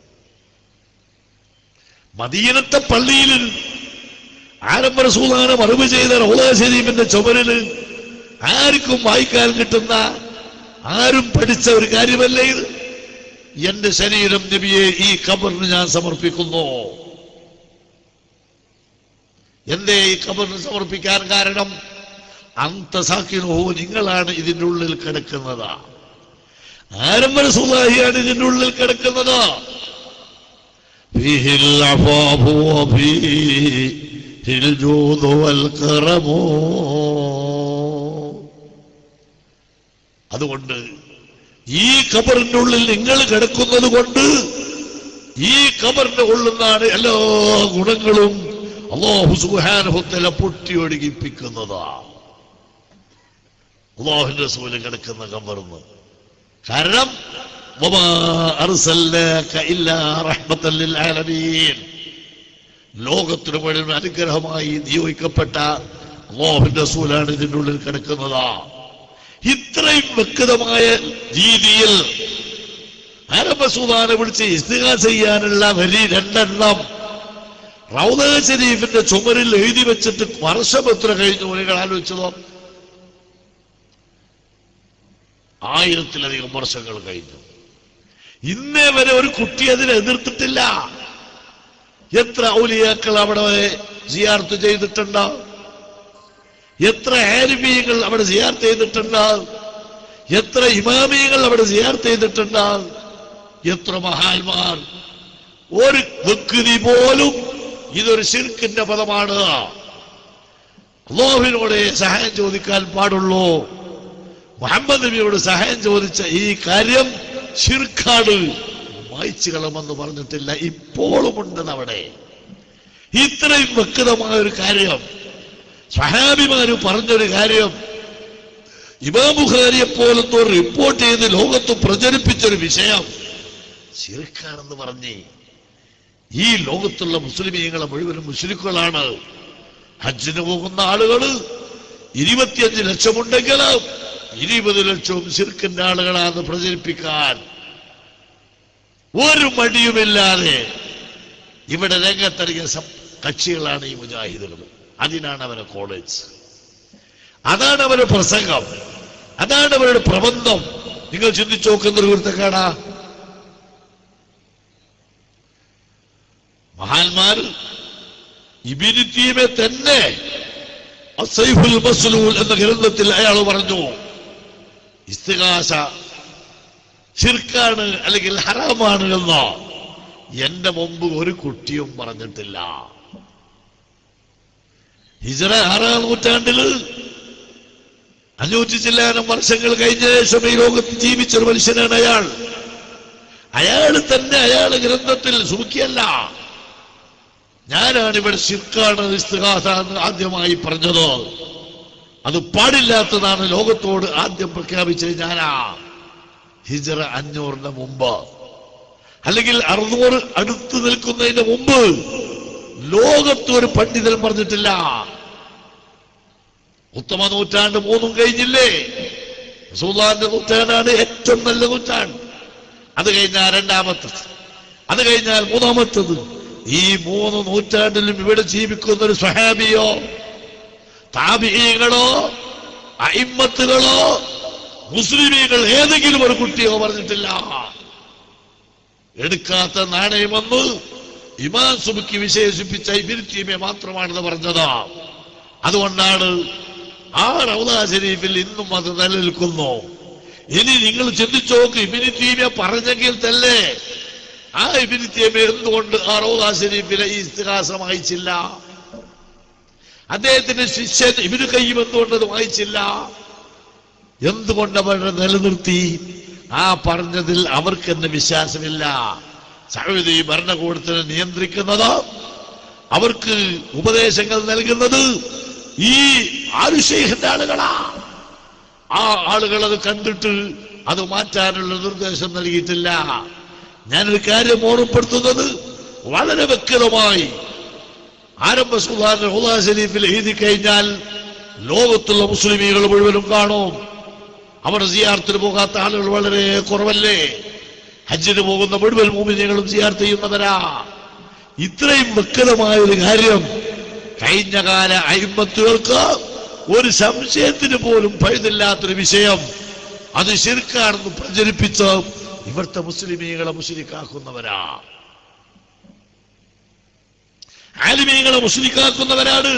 മദീനത്തെ പള്ളിയിൽ ആരംഭ റസൂലാണ് മറുപടി ചെയ്ത റൗലാ ശരീഫിന്റെ ചുമരില് ആർക്കും വായിക്കാൻ കിട്ടുന്ന ആരും പഠിച്ച ഒരു കാര്യമല്ലേ ഇത് എന്റെ ശരീരം നബിയെ ഈ കബറിന് ഞാൻ സമർപ്പിക്കുന്നു എന്തേ ഈ കബറിന് സമർപ്പിക്കാൻ കാരണം അന്തസാക്കിനോ നിങ്ങളാണ് ഇതിൻ്റെ ഉള്ളിൽ കിടക്കുന്നത് ആരംഭ സുലാഹിയാണ് ഇതിൻ്റെ ഉള്ളിൽ കിടക്കുന്നത് فيه العفاف وفيه الجود والكرم അതുകൊണ്ട് ഈ കബറിന്റെ ഉള്ളിൽ നിങ്ങൾ കിടക്കുന്നത് കൊണ്ട് ഈ കബറിന്റെ ഉള്ളിൽ എല്ലാ ഗുണങ്ങളും അള്ളാഹു സുഹാനുഭത്തിലെ പൊട്ടി ഒഴുകിപ്പിക്കുന്നതാ അള്ളാഹുവിന്റെ സൂല് കിടക്കുന്ന കബർന്ന് കാരണം വമാ അർസൽനാക ഇല്ലാ റഹ്മത്തൻ ലിൽ ആലമീൻ ലോകത്തിന് മുഴുവൻ അനുഗ്രഹമായി നിയോഗിക്കപ്പെട്ട അള്ളാഹുവിന്റെ സൂലാണ് ഇതിൻ്റെ ഉള്ളിൽ കിടക്കുന്നത് ഇത്രയും വ്യക്തമായ രീതിയിൽ അരബസൂദാനെ വിളിച്ച് ഇസ്തിക ചെയ്യാനുള്ള വരി രണ്ടെണ്ണം റൗദ ഷരീഫിന്റെ ചുമരിൽ എഴുതി വെച്ചിട്ട് വർഷം എത്ര കഴിഞ്ഞു നിങ്ങൾ ആലോചിച്ചതോ ആയിരത്തിലധികം വർഷങ്ങൾ കഴിഞ്ഞു ഇന്നേ വരെ ഒരു കുട്ടി അതിനെ എതിർത്തിട്ടില്ല എത്ര ഔലിയാക്കൾ അവിടെ സിയാർത്ത് ചെയ്തിട്ടുണ്ട് എത്ര ആരിമീയങ്ങൾ അവിടെ സിയാർത്ത് ചെയ്തിട്ടുണ്ട് എത്ര ഇമാമിയങ്ങൾ അവിടെ സിയാർത്ത് ചെയ്തിട്ടുണ്ട് എത്ര മഹാന്മാർ ഒരു വ്യക്തി പോലും ഇതൊരു ശിർക്കിന്റെ പദമാണ് അള്ളാഹുവിനോട് സഹായം ചോദിക്കാൻ പാടുള്ളൂ മുഹമ്മദ് നബിയോട് സഹായം ചോദിച്ച ഈ കാര്യം ഷിർക്കാട് വായിച്ചു കളമെന്ന് പറഞ്ഞിട്ടില്ല ഇപ്പോഴും ഉണ്ടെന്ന് അവിടെ ഇത്രയും വ്യക്തമായ ഒരു കാര്യം സഹാബിമാര് പറഞ്ഞൊരു കാര്യം ഇമാം ബുഖാരിയെ പോലത്തെ ഒരു റിപ്പോർട്ട് ചെയ്ത് ലോകത്ത് പ്രചരിപ്പിച്ചൊരു വിഷയം ശിർക്കാണെന്ന് പറഞ്ഞേ ഈ ലോകത്തുള്ള മുസ്ലിമീങ്ങളെ മുഴുവനും മുസ്ലിക്കുകളാണ് ഹജ്ജിന് പോകുന്ന ആളുകൾ ഇരുപത്തിയഞ്ച് ലക്ഷമുണ്ടെങ്കിൽ ഇരുപത് ലക്ഷവും ശിർക്കിന്റെ ആളുകളാന്ന് പ്രചരിപ്പിക്കാൻ ഒരു മടിയുമില്ലാതെ ഇവിടെ രംഗത്തിറങ്ങിയ സം- കക്ഷികളാണ് ഈ മുജാഹിദുകൾ അതിനാണ് അവരെ കോളേജ് അതാണ് അവരുടെ പ്രസംഗം അതാണ് അവരുടെ പ്രബന്ധം നിങ്ങൾ ചിന്തിച്ചു നോക്കുന്നൊരു കുരുത്തക്കാടാ മഹാന്മാർ ഇബിനിത്തീമെ തന്നെ അസൈഫുൽ മസ്ലൂൽ എന്ന ഗ്രന്ഥത്തിൽ അയാൾ പറഞ്ഞു ഇസ്തികാശ ശിർക്കാണ് അല്ലെങ്കിൽ ഹറാമാണ് എന്നോ എന്റെ മുമ്പ് ഒരു കുട്ടിയും പറഞ്ഞിട്ടില്ല ഹിജറ ആറാം നൂറ്റാണ്ടില് അഞ്ഞൂറ്റി ചില്ലാനം വർഷങ്ങൾ കഴിഞ്ഞ ശേഷം ഈ ലോകത്ത് ജീവിച്ചൊരു മനുഷ്യനാണ് അയാൾ അയാൾ തന്നെ അയാൾ ഗ്രന്ഥത്തിൽ സുഖിയല്ല ഞാനാണ് ഇവിടെ ശിർക്കാണ് ഇസ്തിഹാസ എന്ന് ആദ്യമായി പറഞ്ഞത് അത് പാടില്ലാത്തതാണ് ലോകത്തോട് ആദ്യം പ്രഖ്യാപിച്ചത് ഞാനാ ഹിജറ അഞ്ഞൂറിന് മുമ്പ് അല്ലെങ്കിൽ അറുന്നൂറ് അടുത്ത് നിൽക്കുന്നതിന് മുമ്പ് ലോകത്ത് ഒരു പണ്ഡിതൻ പറഞ്ഞിട്ടില്ല ഉത്തമ നൂറ്റാണ്ട് മൂന്നും കഴിഞ്ഞില്ലേ റസൂലുള്ളാഹിന്റെ നൂറ്റാണ്ടാണ് ഏറ്റവും നല്ല നൂറ്റാണ്ട് അത് കഴിഞ്ഞാൽ രണ്ടാമത്തത് അത് കഴിഞ്ഞാൽ മൂന്നാമത്തത് ഈ മൂന്ന് നൂറ്റാണ്ടിലും ഇവിടെ ജീവിക്കുന്ന ഒരു സ്വഹാബിയോ താപികളോ അയിമ്മത്തുകളോ മുസ്ലിമീങ്ങൾ ഏതെങ്കിലും ഒരു കുട്ടിയോ പറഞ്ഞിട്ടില്ല എടുക്കാത്ത നാണയമെന്ന് ഇമാൻ സുബിക്ക് വിശേഷിപ്പിച്ച ഇബിരിറ്റീമെ മാത്രമാണെന്ന് പറഞ്ഞത് അതുകൊണ്ടാണ് ആ റൗദ ഷരീഫിൽ ഇന്നും അത് നിലനിൽക്കുന്നു ഇനി നിങ്ങൾ ചിന്തിച്ചു നോക്ക് ഇബിനിറ്റീമെ പറഞ്ഞെങ്കിൽ തന്നെ ആ ഇബിനിറ്റീമെ എന്തുകൊണ്ട് ആ റൗദ ഷരീഫിലെ ഈ ഇസ്തിഹാസം വായിച്ചില്ല അദ്ദേഹത്തിന്റെ ശിഷ്യൻ ഇബിനു കയ്യും എന്തുകൊണ്ട് അത് വായിച്ചില്ല എന്തുകൊണ്ട് അവരെ നിലനിർത്തി ആ പറഞ്ഞതിൽ അവർക്ക് തന്നെ വിശ്വാസമില്ല സൗദി ഭരണകൂടത്തിനെ നിയന്ത്രിക്കുന്നത് അവർക്ക് ഉപദേശങ്ങൾ നൽകുന്നത് ഈ ആരുഷേഖിന്റെ ആളുകളാ ആ ആളുകൾ അത് കണ്ടിട്ട് അത് മാറ്റാനുള്ള നിർദ്ദേശം നൽകിയിട്ടില്ല ഞാനൊരു കാര്യം ഓർമ്മപ്പെടുത്തുന്നത് വളരെ വ്യക്തമായി ആരംഭ സുൽത്താൻ ഹുദാ ഷരീഫിൽ എഴുതി കഴിഞ്ഞാൽ ലോകത്തുള്ള മുസ്ലിമീകൾ മുഴുവനും കാണും അവിടെ സിയാർത്തിന് പോകാത്ത ആളുകൾ വളരെ കുറവല്ലേ ഹജ്ജിന് പോകുന്ന മുഴുവൻ മൂമിനികളും സിയാർത്ത് ചെയ്യുന്നവരാ ഇത്രയും വ്യക്തമായ ഒരു കാര്യം കഴിഞ്ഞ കാല അയിമ്പത്തുകൾക്ക് ഒരു സംശയത്തിന് പോലും പഴുതില്ലാത്തൊരു വിഷയം അത് ശിർക്കാണെന്ന് പ്രചരിപ്പിച്ച് ഇവിടുത്തെ മുസ്ലിമീങ്ങളെ മുസ്ലിക്കാക്കുന്നവരാ ആലിമീങ്ങളെ മുസ്ലിക്കാക്കുന്നവരാണ്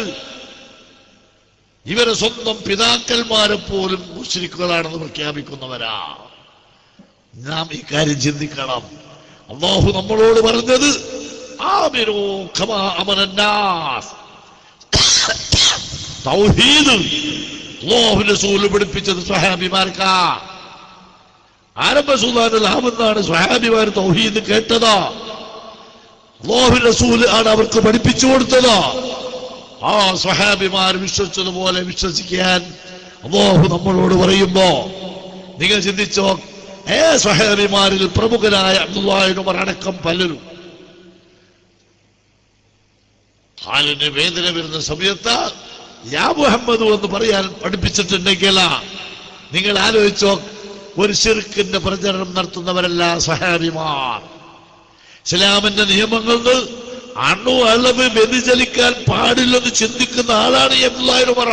ഇവരെ സ്വന്തം പിതാക്കന്മാരെ പോലും മുസ്ലിക്കുകളാണെന്ന് പ്രഖ്യാപിക്കുന്നവരാ നാം ഈ കാര്യം ചിന്തിക്കണം അള്ളാഹു നമ്മളോട് പറഞ്ഞത് ആമിനൂ ഖമാ അമനന്നാസ് തൗഹീദ് അള്ളാഹുവിന്റെ റസൂല് പഠിപ്പിച്ചത് സ്വഹാബിമാർക്കാ ആരംഭ സുൽത്താനാമെന്നാണ് സ്വഹാബിമാർ തൗഹീദ് കേട്ടത് അള്ളാഹു റസൂല് ആണ് അവർക്ക് പഠിപ്പിച്ചു കൊടുത്തത് ആ സ്വഹാബിമാർ വിശ്വസിച്ചതുപോലെ വിശ്വസിക്കാൻ അള്ളാഹു നമ്മളോട് പറയുമ്പോ നിങ്ങൾ ചിന്തിച്ചോ ഏ സ്വഹാബിമാരിൽ പ്രമുഖനായ അബ്ദുല്ലാഹിനുമർ അടക്കം പലരും കാലിന് വേദന വരുന്ന സമയത്ത് യാ മുഹമ്മദ് എന്ന് പറയാൻ പഠിപ്പിച്ചിട്ടുണ്ടെങ്കിൽ നിങ്ങൾ ആലോചിച്ചോ ഒരു ശിർക്കിന്റെ പ്രചരണം നടത്തുന്നവരല്ല സഹാബിമാർ ഇസ്ലാമിന്റെ നിയമങ്ങളിൽ അണു അളവ് വ്യതിചലിക്കാൻ പാടില്ലെന്ന് ചിന്തിക്കുന്ന ആളാണ് ഈ അബ്ദുല്ലാഹിന് പറ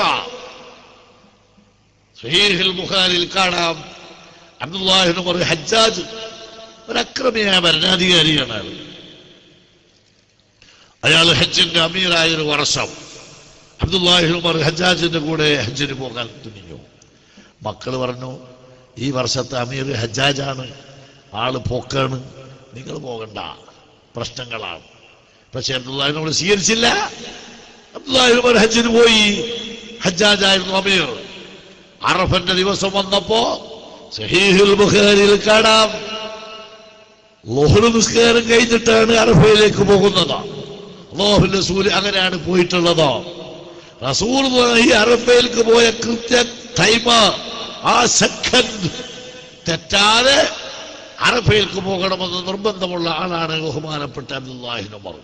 സഹീഹിൽ ബുഖാരിൽ കാണാം അബ്ദുല്ലാഹിന് പറ ഹജ്ജാജ് ഒരു അക്രമിയായ ഭരണാധികാരിയാണ് അയാൾ അയാൾ ഹജ്ജിന്റെ അമീറായ ഒരു വർഷം അബ്ദുല്ലാഹി ഉമർ ഹജ്ജാജിന്റെ കൂടെ ഹജ്ജിന് പോകാൻ തുനിഞ്ഞു മക്കൾ പറഞ്ഞു ഈ വർഷത്തെ അമീർ ഹജ്ജാജാണ് ആള് പോക്കാണ് നിങ്ങൾ പോകണ്ട പ്രശ്നങ്ങളാണ് പക്ഷെ അബ്ദുല്ലാഹിനോട് സ്വീകരിച്ചില്ല അബ്ദുല്ലാഹി ഉമർ ഹജ്ജിന് പോയി ഹജ്ജാജായിരുന്നു അമീർ അറഫന്റെ ദിവസം വന്നപ്പോ സഹീഹുൽ ബുഖാരിയിൽ കാണാം ലോഹുൽ നിസ്കാരം കഴിഞ്ഞിട്ടാണ് അറഫയിലേക്ക് പോകുന്നത് അള്ളാഹുന്റെ സൂര്യ അങ്ങനെയാണ് പോയിട്ടുള്ളത് റസൂൽ ഈ അറഫയിലേക്ക് പോയ കൃത്യ ടൈം ആ സെക്കൻഡ് തെറ്റാതെ അറഫയിലേക്ക് പോകണമെന്ന് നിർബന്ധമുള്ള ആളാണ് ബഹുമാനപ്പെട്ട അബ്ദുല്ലാഹിൻ ഉമർ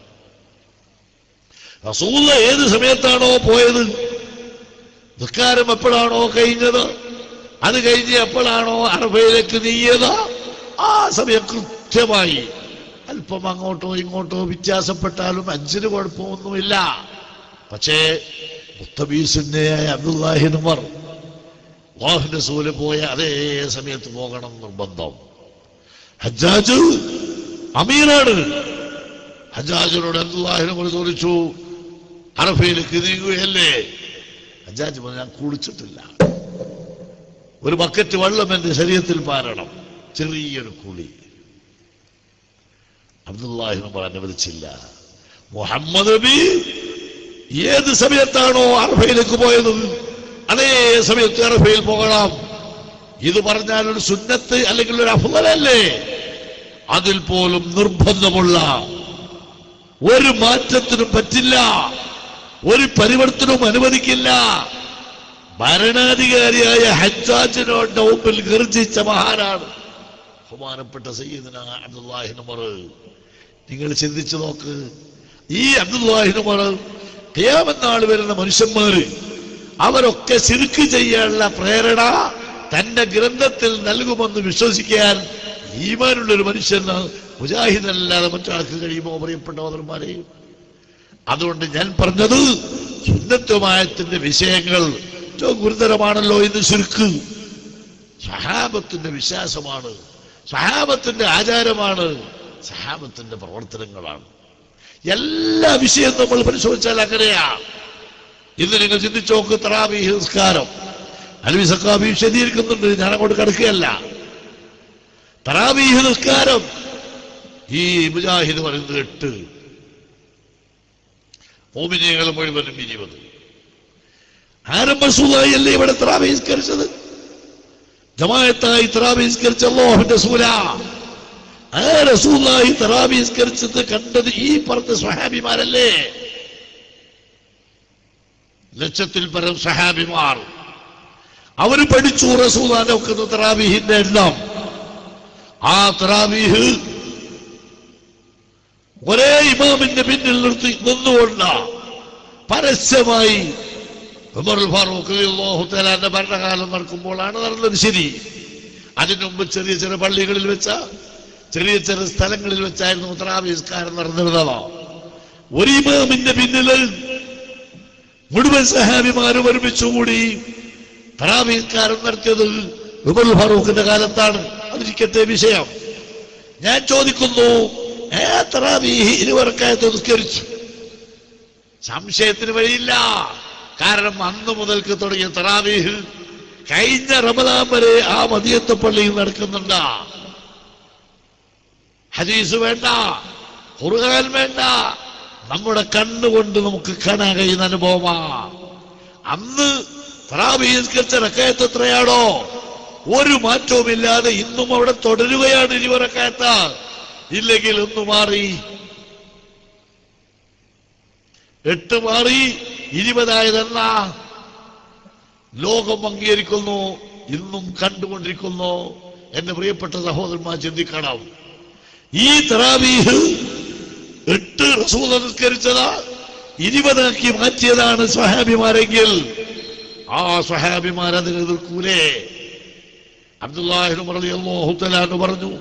റസൂൽ ഏത് സമയത്താണോ പോയത് നിസ്കാരം എപ്പോഴാണോ കഴിഞ്ഞത് അത് കഴിഞ്ഞ് എപ്പോഴാണോ അറഫയിലേക്ക് നീയത് ആ സമയം കൃത്യമായി അല്പം അങ്ങോട്ടോ ഇങ്ങോട്ടോ വ്യത്യാസപ്പെട്ടാലും അഞ്ചിന് കുഴപ്പമൊന്നുമില്ല പക്ഷേ മുത്തബീസുന്നയായ അബ്ദുല്ലാഹിനുമർ വാഹിന്റെ സൂല് പോയ അതേ സമയത്ത് പോകണം നിർബന്ധം ഹജ്ജാജ് അമീറാണ് ഹജ്ജാജിനോട് അബ്ദുല്ലാഹിനുമർ ചോദിച്ചു അറഫയിലേക്ക് നീങ്ങുകയല്ലേ ഹജ്ജാജ് പറഞ്ഞു ഞാൻ കുളിച്ചിട്ടില്ല ഒരു ബക്കറ്റ് വെള്ളം എന്റെ ശരീരത്തിൽ പാരണം ചെറിയൊരു കുളി അബ്ദുല്ലാഹിനുമർ അനുവദിച്ചില്ല മുഹമ്മദ് നബി ഏത് സമയത്താണോ അറഫയിലേക്ക് പോയത് അതേ സമയത്ത് അറഫയിൽ പോകണം ഇത് പറഞ്ഞാൽ ഒരു സുന്നത്ത് അല്ലെങ്കിൽ ഒരു അഫലല്ലേ അതിൽ പോലും നിർബന്ധമുള്ള ഒരു മാറ്റത്തിനും പറ്റില്ല ഒരു പരിവർത്തനവും അനുവദിക്കില്ല ഭരണാധികാരിയായ ഹജ്ജാജിനോട് മുമ്പിൽ ഗർജിച്ച മഹാനാണ് ബഹുമാനപ്പെട്ട സയ്യിദന അബ്ദുല്ലാഹിനുമർ നിങ്ങൾ ചിന്തിച്ചു നോക്ക് ഈ അബ്ദുല്ലാഹിനുമർ ഖിയാമനാൾ വരുന്ന മനുഷ്യന്മാര് അവരൊക്കെ ശിർക്ക് ചെയ്യാനുള്ള പ്രേരണ തന്റെ ഗ്രന്ഥത്തിൽ നൽകുമെന്ന് വിശ്വസിക്കാൻ ഈമാനുള്ള ഒരു മനുഷ്യന് മുജാഹിദല്ലാതെ മറ്റാൾക്ക് കഴിയുമോ പ്രിയപ്പെട്ട ഓദർമാരെ അതുകൊണ്ട് ഞാൻ പറഞ്ഞത് സുന്നത്വമായത്തിന്റെ വിഷയങ്ങൾ ഏറ്റവും ഗുരുതരമാണല്ലോ ഇന്ന് ശിർക്ക് സഹാബത്തിന്റെ വിശ്വാസമാണ് സഹാബത്തിന്റെ ആചാരമാണ് സഹാബത്തിന്റെ പ്രവർത്തനങ്ങളാണ് എല്ലാ വിഷയവും നമ്മൾ പരിശോധിച്ചാൽ അങ്ങനെയാ ഇന്ന് നിങ്ങൾ ചിന്തിച്ചു നോക്ക് തറാബി സംസ്കാരം അലവി സക്കാബി വിശദീകരിക്കുന്നുണ്ട് ഞാൻ അങ്ങോട്ട് കിടക്കുകയല്ല തറാബീഹ് നിസ്കാരം ഈ മുജാഹിദ് പറയുന്നത് എട്ട് മോമിനിയങ്ങൾ മുഴുവനും ഇരുപത് ആരംഭസൂലായി അല്ലേ ഇവിടെ ത്രാബഹിസ്കരിച്ചത് ജമായത്തായി ത്രാബഹിസ്കരിച്ച അള്ളാഹുവിന്റെ സൂല ആ റസൂലായി ത്രാബഹിസ്കരിച്ചത് കണ്ടത് ഈ പറഞ്ഞ സ്വഹാബിമാരല്ലേ ലക്ഷത്തിൽ പരം സഹാബിമാർ അവര് പഠിച്ചു റസൂലാന്റെ ഒക്കെ തറാബീഹിന്റെ എണ്ണം ആ തറാബീഹ് ഒരേ ഇമാമിന്റെ പിന്നിൽ നിർത്തി നിന്നുകൊണ്ട് പരസ്യമായി ഉമർ ഫാറൂഖ് റളിയല്ലാഹു തആലാന്റെ ഭരണകാലം നടക്കുമ്പോഴാണ് നടന്നത് ശരി അതിനു മുമ്പ് ചെറിയ ചെറിയ പള്ളികളിൽ വെച്ച ചെറിയ ചെറിയ സ്ഥലങ്ങളിൽ വെച്ചായിരുന്നു തറാബീസ്കാരം നടന്നിരുന്നത് ഒരു ഇമാമിന്റെ പിന്നിൽ മുഴുവൻ സഹാബിമാരും ഒരുമിച്ചുകൂടി തറാബീസ്കാരം നടത്തിയത് ഉമർ ഫാറൂഖിന്റെ കാലത്താണ് അതിരിക്കട്ടെ വിഷയം ഞാൻ ചോദിക്കുന്നു ഏ തറാബീഹ് ഇരുവർക്കായത്ത് നിസ്കരിച്ചു സംശയത്തിന് വഴിയില്ല കാരണം അന്ന് മുതൽക്ക് തുടങ്ങിയ തറാവീഹ് കഴിഞ്ഞ റമദാൻ വരെ ആ മദിയത്തെ പള്ളിയിൽ നടക്കുന്നുണ്ട് ഹദീസ് വേണ്ട ഖുർആൻ വേണ്ട നമ്മുടെ കണ്ണുകൊണ്ട് നമുക്ക് കാണാൻ കഴിയുന്ന അനുഭവമാ അന്ന് തറാബീസ്കരിച്ച റക്കയത്ത് എത്രയാണോ ഒരു മാറ്റവുമില്ലാതെ ഇന്നും അവിടെ തുടരുകയാണ് ഇരുവറക്കയത്ത ഇല്ലെങ്കിൽ ഒന്ന് മാറി എട്ട് മാറി ഇരുപതായതെന്ന ലോകം അംഗീകരിക്കുന്നു ഇന്നും കണ്ടുകൊണ്ടിരിക്കുന്നു എന്റെ പ്രിയപ്പെട്ട സഹോദരന്മാർ ചിന്തിക്കണം ഈ തറാവീഹ് എട്ട് റസൂൽ നിസ്കരിച്ചത് ഇരുപതാക്കി മാറ്റിയതാണ് സ്വഹാബിമാരെങ്കിൽ ആ സ്വഹാബിമാർ അതിന് എതിർക്കൂലേ അബ്ദുല്ലാഹിന് പറഞ്ഞു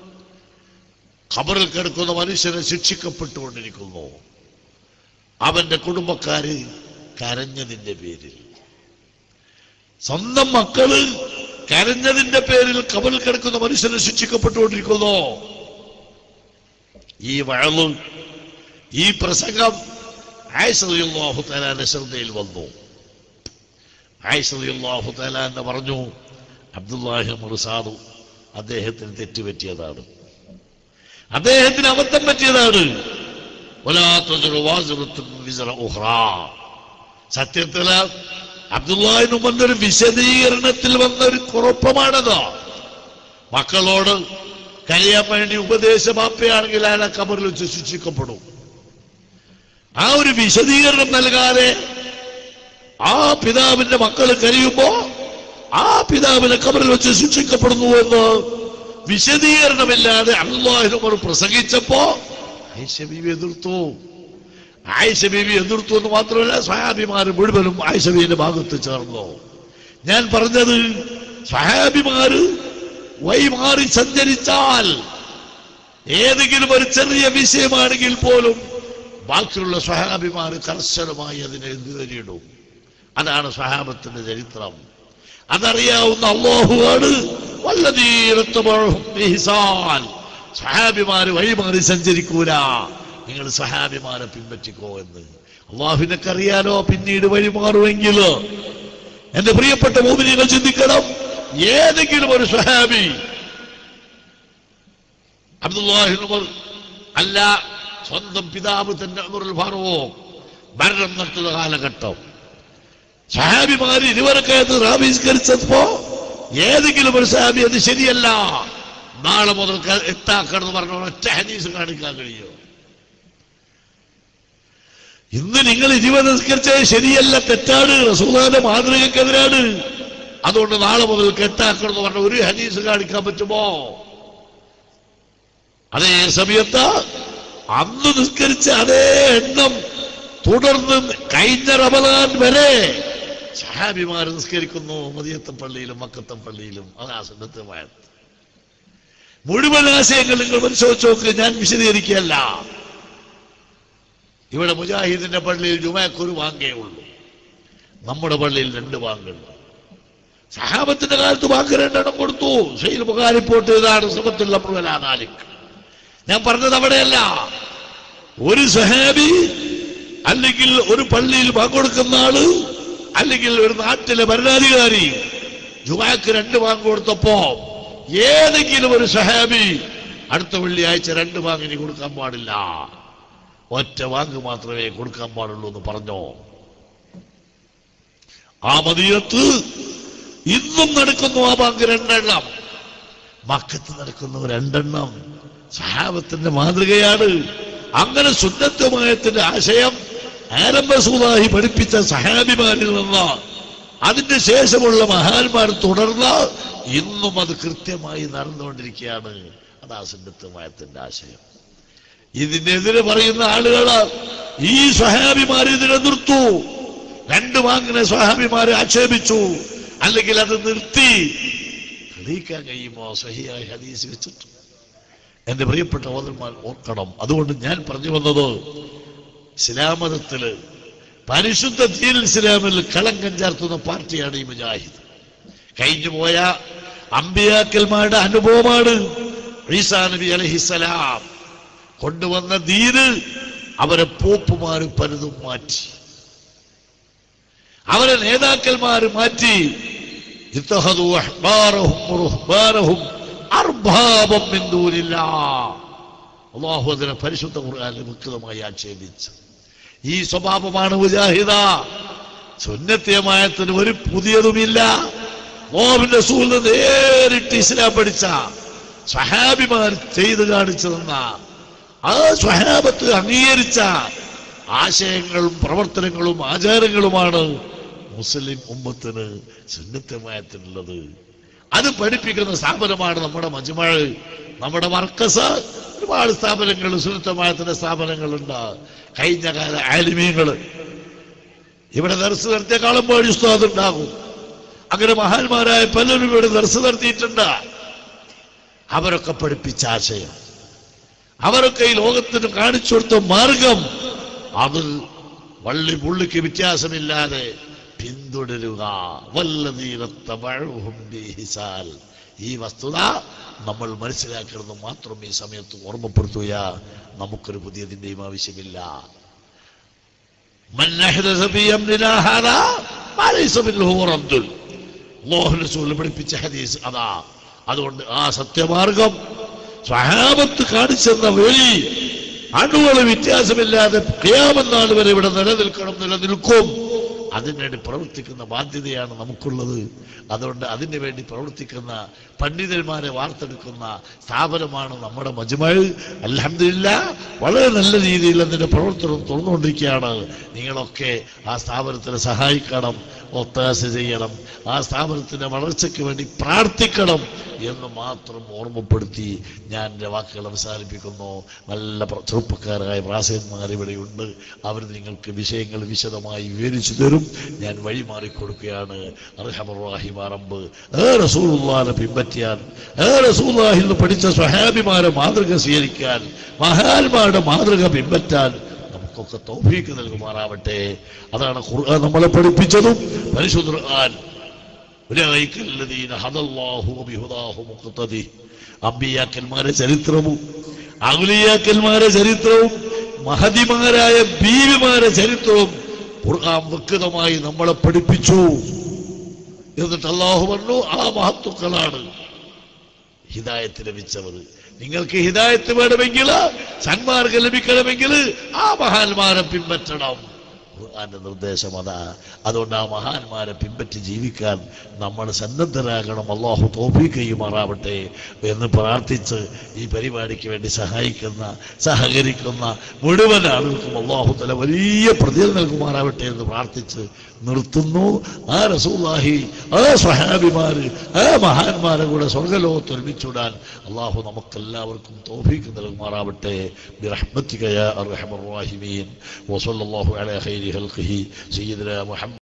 ഖബറിൽ കിടക്കുന്ന മനുഷ്യനെ ശിക്ഷിക്കപ്പെട്ടുകൊണ്ടിരിക്കുന്നു അവന്റെ കുടുംബക്കാര് കരഞ്ഞതിന്റെ പേരിൽ സ്വന്തം മക്കള് കരഞ്ഞതിന്റെ പേരിൽ കബറിൽ കിടക്കുന്ന മനുഷ്യനെ ശിക്ഷിക്കപ്പെട്ടുകൊണ്ടിരിക്കുന്നു ഈ വഴല് ഈ പ്രസംഗം ആയിഷറിയാഹു തലാന്റെ ശ്രദ്ധയിൽ വന്നു ആയിഷറിയാഹു തലാന്റെ പറഞ്ഞു അബ്ദുല്ലാഹി മുർസാദു അദ്ദേഹത്തിന് തെറ്റുപറ്റിയതാണ് അദ്ദേഹത്തിന് അബദ്ധം പറ്റിയതാണ് ولا تزر وازرة وزر أخرى. സത്യത്തിൽ അബ്ദുല്ലാഹിന് വന്നൊരു വിശദീകരണത്തിൽ വന്ന ഒരു കുഴപ്പമാണത് മക്കളോട് കഴിയാൻ വേണ്ടി ഉപദേശമാപ്പയാണെങ്കിൽ അയാളെ കബറിൽ വെച്ച് ശിക്ഷിക്കപ്പെടും ആ ഒരു വിശദീകരണം നൽകാതെ ആ പിതാവിന്റെ മക്കൾ കരയുമ്പോ ആ പിതാവിനെ കബറിൽ വെച്ച് ശിക്ഷിക്കപ്പെടുന്നു എന്ന് വിശദീകരണമില്ലാതെ അള്ളാഹിനുമർ പ്രസംഗിച്ചപ്പോ ആയിഷ ബീവി എതിർത്തു ആയിഷ ബീവി എതിർത്തു എന്ന് മാത്രമല്ല സ്വഹാബിമാർ മുഴുവനും ആയിഷ ബീവിന്റെ ഭാഗത്ത് ചേർന്നു ഞാൻ പറഞ്ഞത് സ്വഹാബിമാര് വൈമാറി സഞ്ചരിച്ചാൽ ഏതെങ്കിലും ഒരു ചെറിയ വിഷയമാണെങ്കിൽ പോലും ബാക്കിയുള്ള സ്വഹാബിമാർ കർശനമായി അതിനെ എതിരിടും അതാണ് സ്വഹാബത്തിന്റെ ചരിത്രം അതറിയാവുന്ന അള്ളാഹുവാണ് വല്ലതീരത്തുമാൻ സഹാബിമാര് വഴിമാറി സഞ്ചരിക്കൂല നിങ്ങൾ സഹാബിമാരെ പിൻപറ്റിക്കോ എന്ന് അള്ളാഹുവിനൊക്കെ അറിയാലോ പിന്നീട് വഴിമാറുമെങ്കിൽ എന്റെ പ്രിയപ്പെട്ട മോമിനികൾ ചിന്തിക്കണം ഏതെങ്കിലും ഒരു സഹാബി അബ്ദുല്ലാഹിനുമർ അല്ല സ്വന്തം പിതാവ് തന്നെ ഉമറുൽ ഫാറൂഖ് ഭരണം നടത്തുന്ന കാലഘട്ടം സഹാബിമാര് ഇരുവരക്കകത്ത് ആവിഷ്കരിച്ചപ്പോ ഏതെങ്കിലും ഒരു സഹാബി അത് ശരിയല്ല നാളെ മുതൽ ക- എത്താക്കണം എന്ന് പറഞ്ഞ ഒറ്റ ഹദീസ് കാണിക്കാൻ കഴിയോ ഇന്ന് നിങ്ങൾ ഇരുപത് നിസ്കരിച്ചത് ശരിയല്ല തെറ്റാണ് റസൂലാന്റെ മാതൃകക്കെതിരാണ് അതുകൊണ്ട് നാളെ മുതൽ കെട്ടാക്കണം എന്ന് പറഞ്ഞ ഒരു ഹദീസ് കാണിക്കാൻ പറ്റുമോ അതേ സമയത്ത് അന്ന് നിസ്കരിച്ച അതേ എണ്ണം തുടർന്ന് കഴിഞ്ഞ റമദാൻ വരെ സഹാബിമാർ നിസ്കരിക്കുന്നു മദിയത്തെ പള്ളിയിലും മക്കത്തെ പള്ളിയിലും അതാ സുന്നത്തമായ മുഴുവൻ ആശയങ്ങൾ നിങ്ങൾ പരിശോധിച്ച് നോക്ക് ഞാൻ വിശദീകരിക്കുകയല്ല ഇവിടെ മുജാഹിദിന്റെ പള്ളിയിൽ ജുമാക്കൊരു വാങ്കേ ഉള്ളൂ നമ്മുടെ പള്ളിയിൽ രണ്ട് വാങ്കുണ്ട് സഹാബത്തിന്റെ കാലത്ത് വാക്ക് രണ്ടെണ്ണം കൊടുത്തു ഷെയ്ൽ ബുഖാരി പോട്ട് ഇതാണ് സുഖത്തുള്ള പ്രവലാനാലിക് ഞാൻ പറഞ്ഞത് അവിടെയല്ല ഒരു സഹാബി അല്ലെങ്കിൽ ഒരു പള്ളിയിൽ പങ്കെടുക്കുന്ന ആള് അല്ലെങ്കിൽ ഒരു നാട്ടിലെ ഭരണാധികാരി ജുമാക്ക് രണ്ട് ബാങ്ക് കൊടുത്തപ്പോ ഏതെങ്കിലും ഒരു സഹാബി അടുത്ത വെള്ളിയാഴ്ച രണ്ട് ബാങ്ക് ഇനി കൊടുക്കാൻ പാടില്ല ഒറ്റ വാങ്ക് മാത്രമേ കൊടുക്കാൻ പാടുള്ളൂ എന്ന് പറഞ്ഞോ ആ മദീനത്ത് ഇന്നും നടക്കുന്നു ആ ബാങ്ക് രണ്ടെണ്ണം മക്കത്ത് നടക്കുന്നു രണ്ടെണ്ണം സഹാബത്തിന്റെ മാതൃകയാണ് അങ്ങനെ സുന്നത്തമയത്തിന്റെ ആശയം ആരംഭസൂതായി പഠിപ്പിച്ച സഹാബിമാരിൽ നിന്ന് അതിന്റെ ശേഷമുള്ള മഹാന്മാർ തുടർന്ന് ഇന്നും അത് കൃത്യമായി നടന്നുകൊണ്ടിരിക്കുകയാണ് അതാ സുന്നത്തമയത്തിന്റെ ആശയം ഇതിനെതിരെ പറയുന്ന ആളുകള് ഈ സ്വഹാബിമാർ ഇതിനെ നിർത്തു രണ്ട് വാങ്ങിനെ സ്വഹാബിമാരെ ആക്ഷേപിച്ചു അല്ലെങ്കിൽ അത് നിർത്തി തെളിയിക്കാൻ കഴിയുമോ സഹിയായ ഹദീസ് വെച്ചിട്ട് എന്റെ പ്രിയപ്പെട്ട ഓതന്മാർ ഓർക്കണം അതുകൊണ്ട് ഞാൻ പറഞ്ഞു വന്നത് ഇസ്ലാമതത്തില് പരിശുദ്ധ ദീൻ ഇസ്ലാമിൽ കളങ്കം ചേർത്തുന്ന പാർട്ടിയാണ് ഈ മുജാഹിദ് കഴിഞ്ഞു പോയ അമ്പിയാക്കന്മാരുടെ അനുഭവമാണ് ഈസാ നബി അലഹിസലാം കൊണ്ടുവന്ന ദീന് അവരെ പോപ്പുമാര് പലതും മാറ്റി അവരെ നേതാക്കന്മാര് മാറ്റി ഇത്തഹദു അഹ്ബാറഹും റുഹ്ബാനഹും അർബാബം മിൻ ദൂനില്ലാഹ്. അള്ളാഹു അതിനെ പരിശുദ്ധ ഖുർആനിൽ വ്യക്തമായി ആക്ഷേപിച്ചു ഈ സ്വഭാവമാണ് മുജാഹിദ സുന്നത്യമായത്തിന് ഒരു പുതിയതുമില്ല മോഹന്റെ സൂല് നേരിട്ട് ഇസ്ലാം പഠിച്ച സ്വഹാബിമാർ ചെയ്തു കാണിച്ചു തന്ന ആ സ്വഹാബത്ത് അംഗീകരിച്ച ആശയങ്ങളും പ്രവർത്തനങ്ങളും ആചാരങ്ങളുമാണ് മുസ്ലിം ഉമ്മത്തിന് സുന്നത്തമായത്തിനുള്ളത് അത് പഠിപ്പിക്കുന്ന സ്ഥാപനമാണ് നമ്മുടെ മജുമഴ് നമ്മുടെ മർക്കസ് ഒരുപാട് സ്ഥാപനങ്ങൾ സുന്നത്തമായത്തിന്റെ സ്ഥാപനങ്ങളുണ്ട് കഴിഞ്ഞ കാല ആലിമീങ്ങൾ ഇവിടെ ദർസ് നടത്തിയേക്കാളും പേടി ഉസ്താദ് ഉണ്ടാകും അങ്ങനെ മഹാന്മാരായ പലരും ഇവിടെ ദർസ് നടത്തിയിട്ടുണ്ട് അവരൊക്കെ പഠിപ്പിച്ച ആശയം അവരൊക്കെ ഈ ലോകത്തിന് കാണിച്ചു കൊടുത്ത മാർഗം അത് വള്ളി പുള്ളിക്ക് വ്യത്യാസമില്ലാതെ പിന്തുടരുക വല്ലതീരത്ത ഈ വസ്തുത നമ്മൾ മനസ്സിലാക്കുന്നത് മാത്രം ഈ സമയത്ത് ഓർമ്മപ്പെടുത്തുക നമുക്കൊരു പുതിയതിൻ്റെയും ആവശ്യമില്ല من أحدث في أمرنا هذا ما ليس منه رد അള്ളാഹു റസൂൽ പഠിപ്പിച്ച ഹദീസ് അതാ അതുകൊണ്ട് ആ സത്യമാർഗം സ്വഹാബത്ത് കാണിച്ചെന്ന വഴി അണുകൾ വ്യത്യാസമില്ലാതെ ക്രിയാമെന്നാൾ വരെ ഇവിടെ നിലനിൽക്കണം നിലനിൽക്കും അതിനുവേണ്ടി പ്രവർത്തിക്കുന്ന ബാധ്യതയാണ് നമുക്കുള്ളത് അതുകൊണ്ട് അതിനു വേണ്ടി പ്രവർത്തിക്കുന്ന പണ്ഡിതന്മാരെ വാർത്തെടുക്കുന്ന സ്ഥാപനമാണ് നമ്മുടെ മജുമഴ് അലഹമില്ല വളരെ നല്ല രീതിയിൽ അതിന്റെ പ്രവർത്തനം തുറന്നുകൊണ്ടിരിക്കുകയാണ് നിങ്ങളൊക്കെ ആ സ്ഥാപനത്തിനെ സഹായിക്കണം ഒത്താശ ചെയ്യണം ആ സ്ഥാപനത്തിന്റെ വളർച്ചയ്ക്ക് വേണ്ടി പ്രാർത്ഥിക്കണം എന്ന് മാത്രം ഓർമ്മപ്പെടുത്തി ഞാൻ എൻ്റെ വാക്കുകൾ അവസാനിപ്പിക്കുന്നു നല്ല പ്ര- ചെറുപ്പക്കാരായ പ്രാസന്മാർ ഇവിടെയുണ്ട് അവർ നിങ്ങൾക്ക് വിഷയങ്ങൾ വിശദമായി വിവരിച്ചു തരും ഞാൻ വഴിമാറി കൊടുക്കുകയാണ് അർഹമറാഹിമാറമ്പ് ഏ റസൂലുള്ളാനെ പിൻപറ്റിയാൽ ഏ റസൂലുള്ളാഹിൽ നിന്ന് പഠിച്ച സ്വഹാബിമാരെ മാതൃക സ്വീകരിക്കാൻ മഹാന്മാരുടെ മാതൃക പിൻപറ്റാൻ നമുക്കൊക്കെ തൗഫീക്ക് നൽകുമാറാവട്ടെ അതാണ് ഖുർആൻ നമ്മളെ പഠിപ്പിച്ചതും പരിശുദ്ധ ഖുർആൻ أولئك الذين هدى الله وبهداه مقتدي അമ്പിയാക്കന്മാരെ ചരിത്രവും ഔലിയാക്കന്മാരെ ചരിത്രവും മഹതിമാരായ ബീവിമാരെ ചരിത്രവും ഖുർആൻ വ്യക്തമായി നമ്മളെ പഠിപ്പിച്ചു എന്നിട്ട് അള്ളാഹു പറഞ്ഞു ആ മഹത്തുക്കളാണ് ഹിദായത്ത് ലഭിച്ചവർ നിങ്ങൾക്ക് ഹിദായത്ത് വേണമെങ്കിൽ സന്മാർഗം ലഭിക്കണമെങ്കിൽ ആ മഹാന്മാരെ പിൻപറ്റണം ഖുർആന്റെ നിർദ്ദേശം അതാ അതുകൊണ്ട് ആ മഹാന്മാരെ പിൻപറ്റി ജീവിക്കാൻ നമ്മൾ സന്നദ്ധരാകണം അള്ളാഹു തോഫീക്ക് ചെയ്യുമാറാവട്ടെ എന്ന് പ്രാർത്ഥിച്ച് ഈ പരിപാടിക്ക് വേണ്ടി സഹായിക്കുന്ന സഹകരിക്കുന്ന മുഴുവൻ ആളുകൾക്കും അള്ളാഹു തല വലിയ പ്രതിഫലം നൽകുമാറാവട്ടെ എന്ന് പ്രാർത്ഥിച്ച് നിർത്തുന്നു ആ റസൂല്ലാഹി ആ സ്വഹാബിമാര് ആ മഹാന്മാരെ കൂടെ സ്വർഗലോകത്ത് ഒരുമിച്ചുവിടാൻ അള്ളാഹു നമുക്കെല്ലാവർക്കും തോഫീക്ക് നൽകുമാറാവട്ടെ ബിറഹ്മത്തിക യാ അർഹമർ റാഹിമീൻ വസല്ലല്ലാഹു അലാ ഖൈരി ഖൽഖിഹി സയ്യിദനാ മുഹമ്മദ്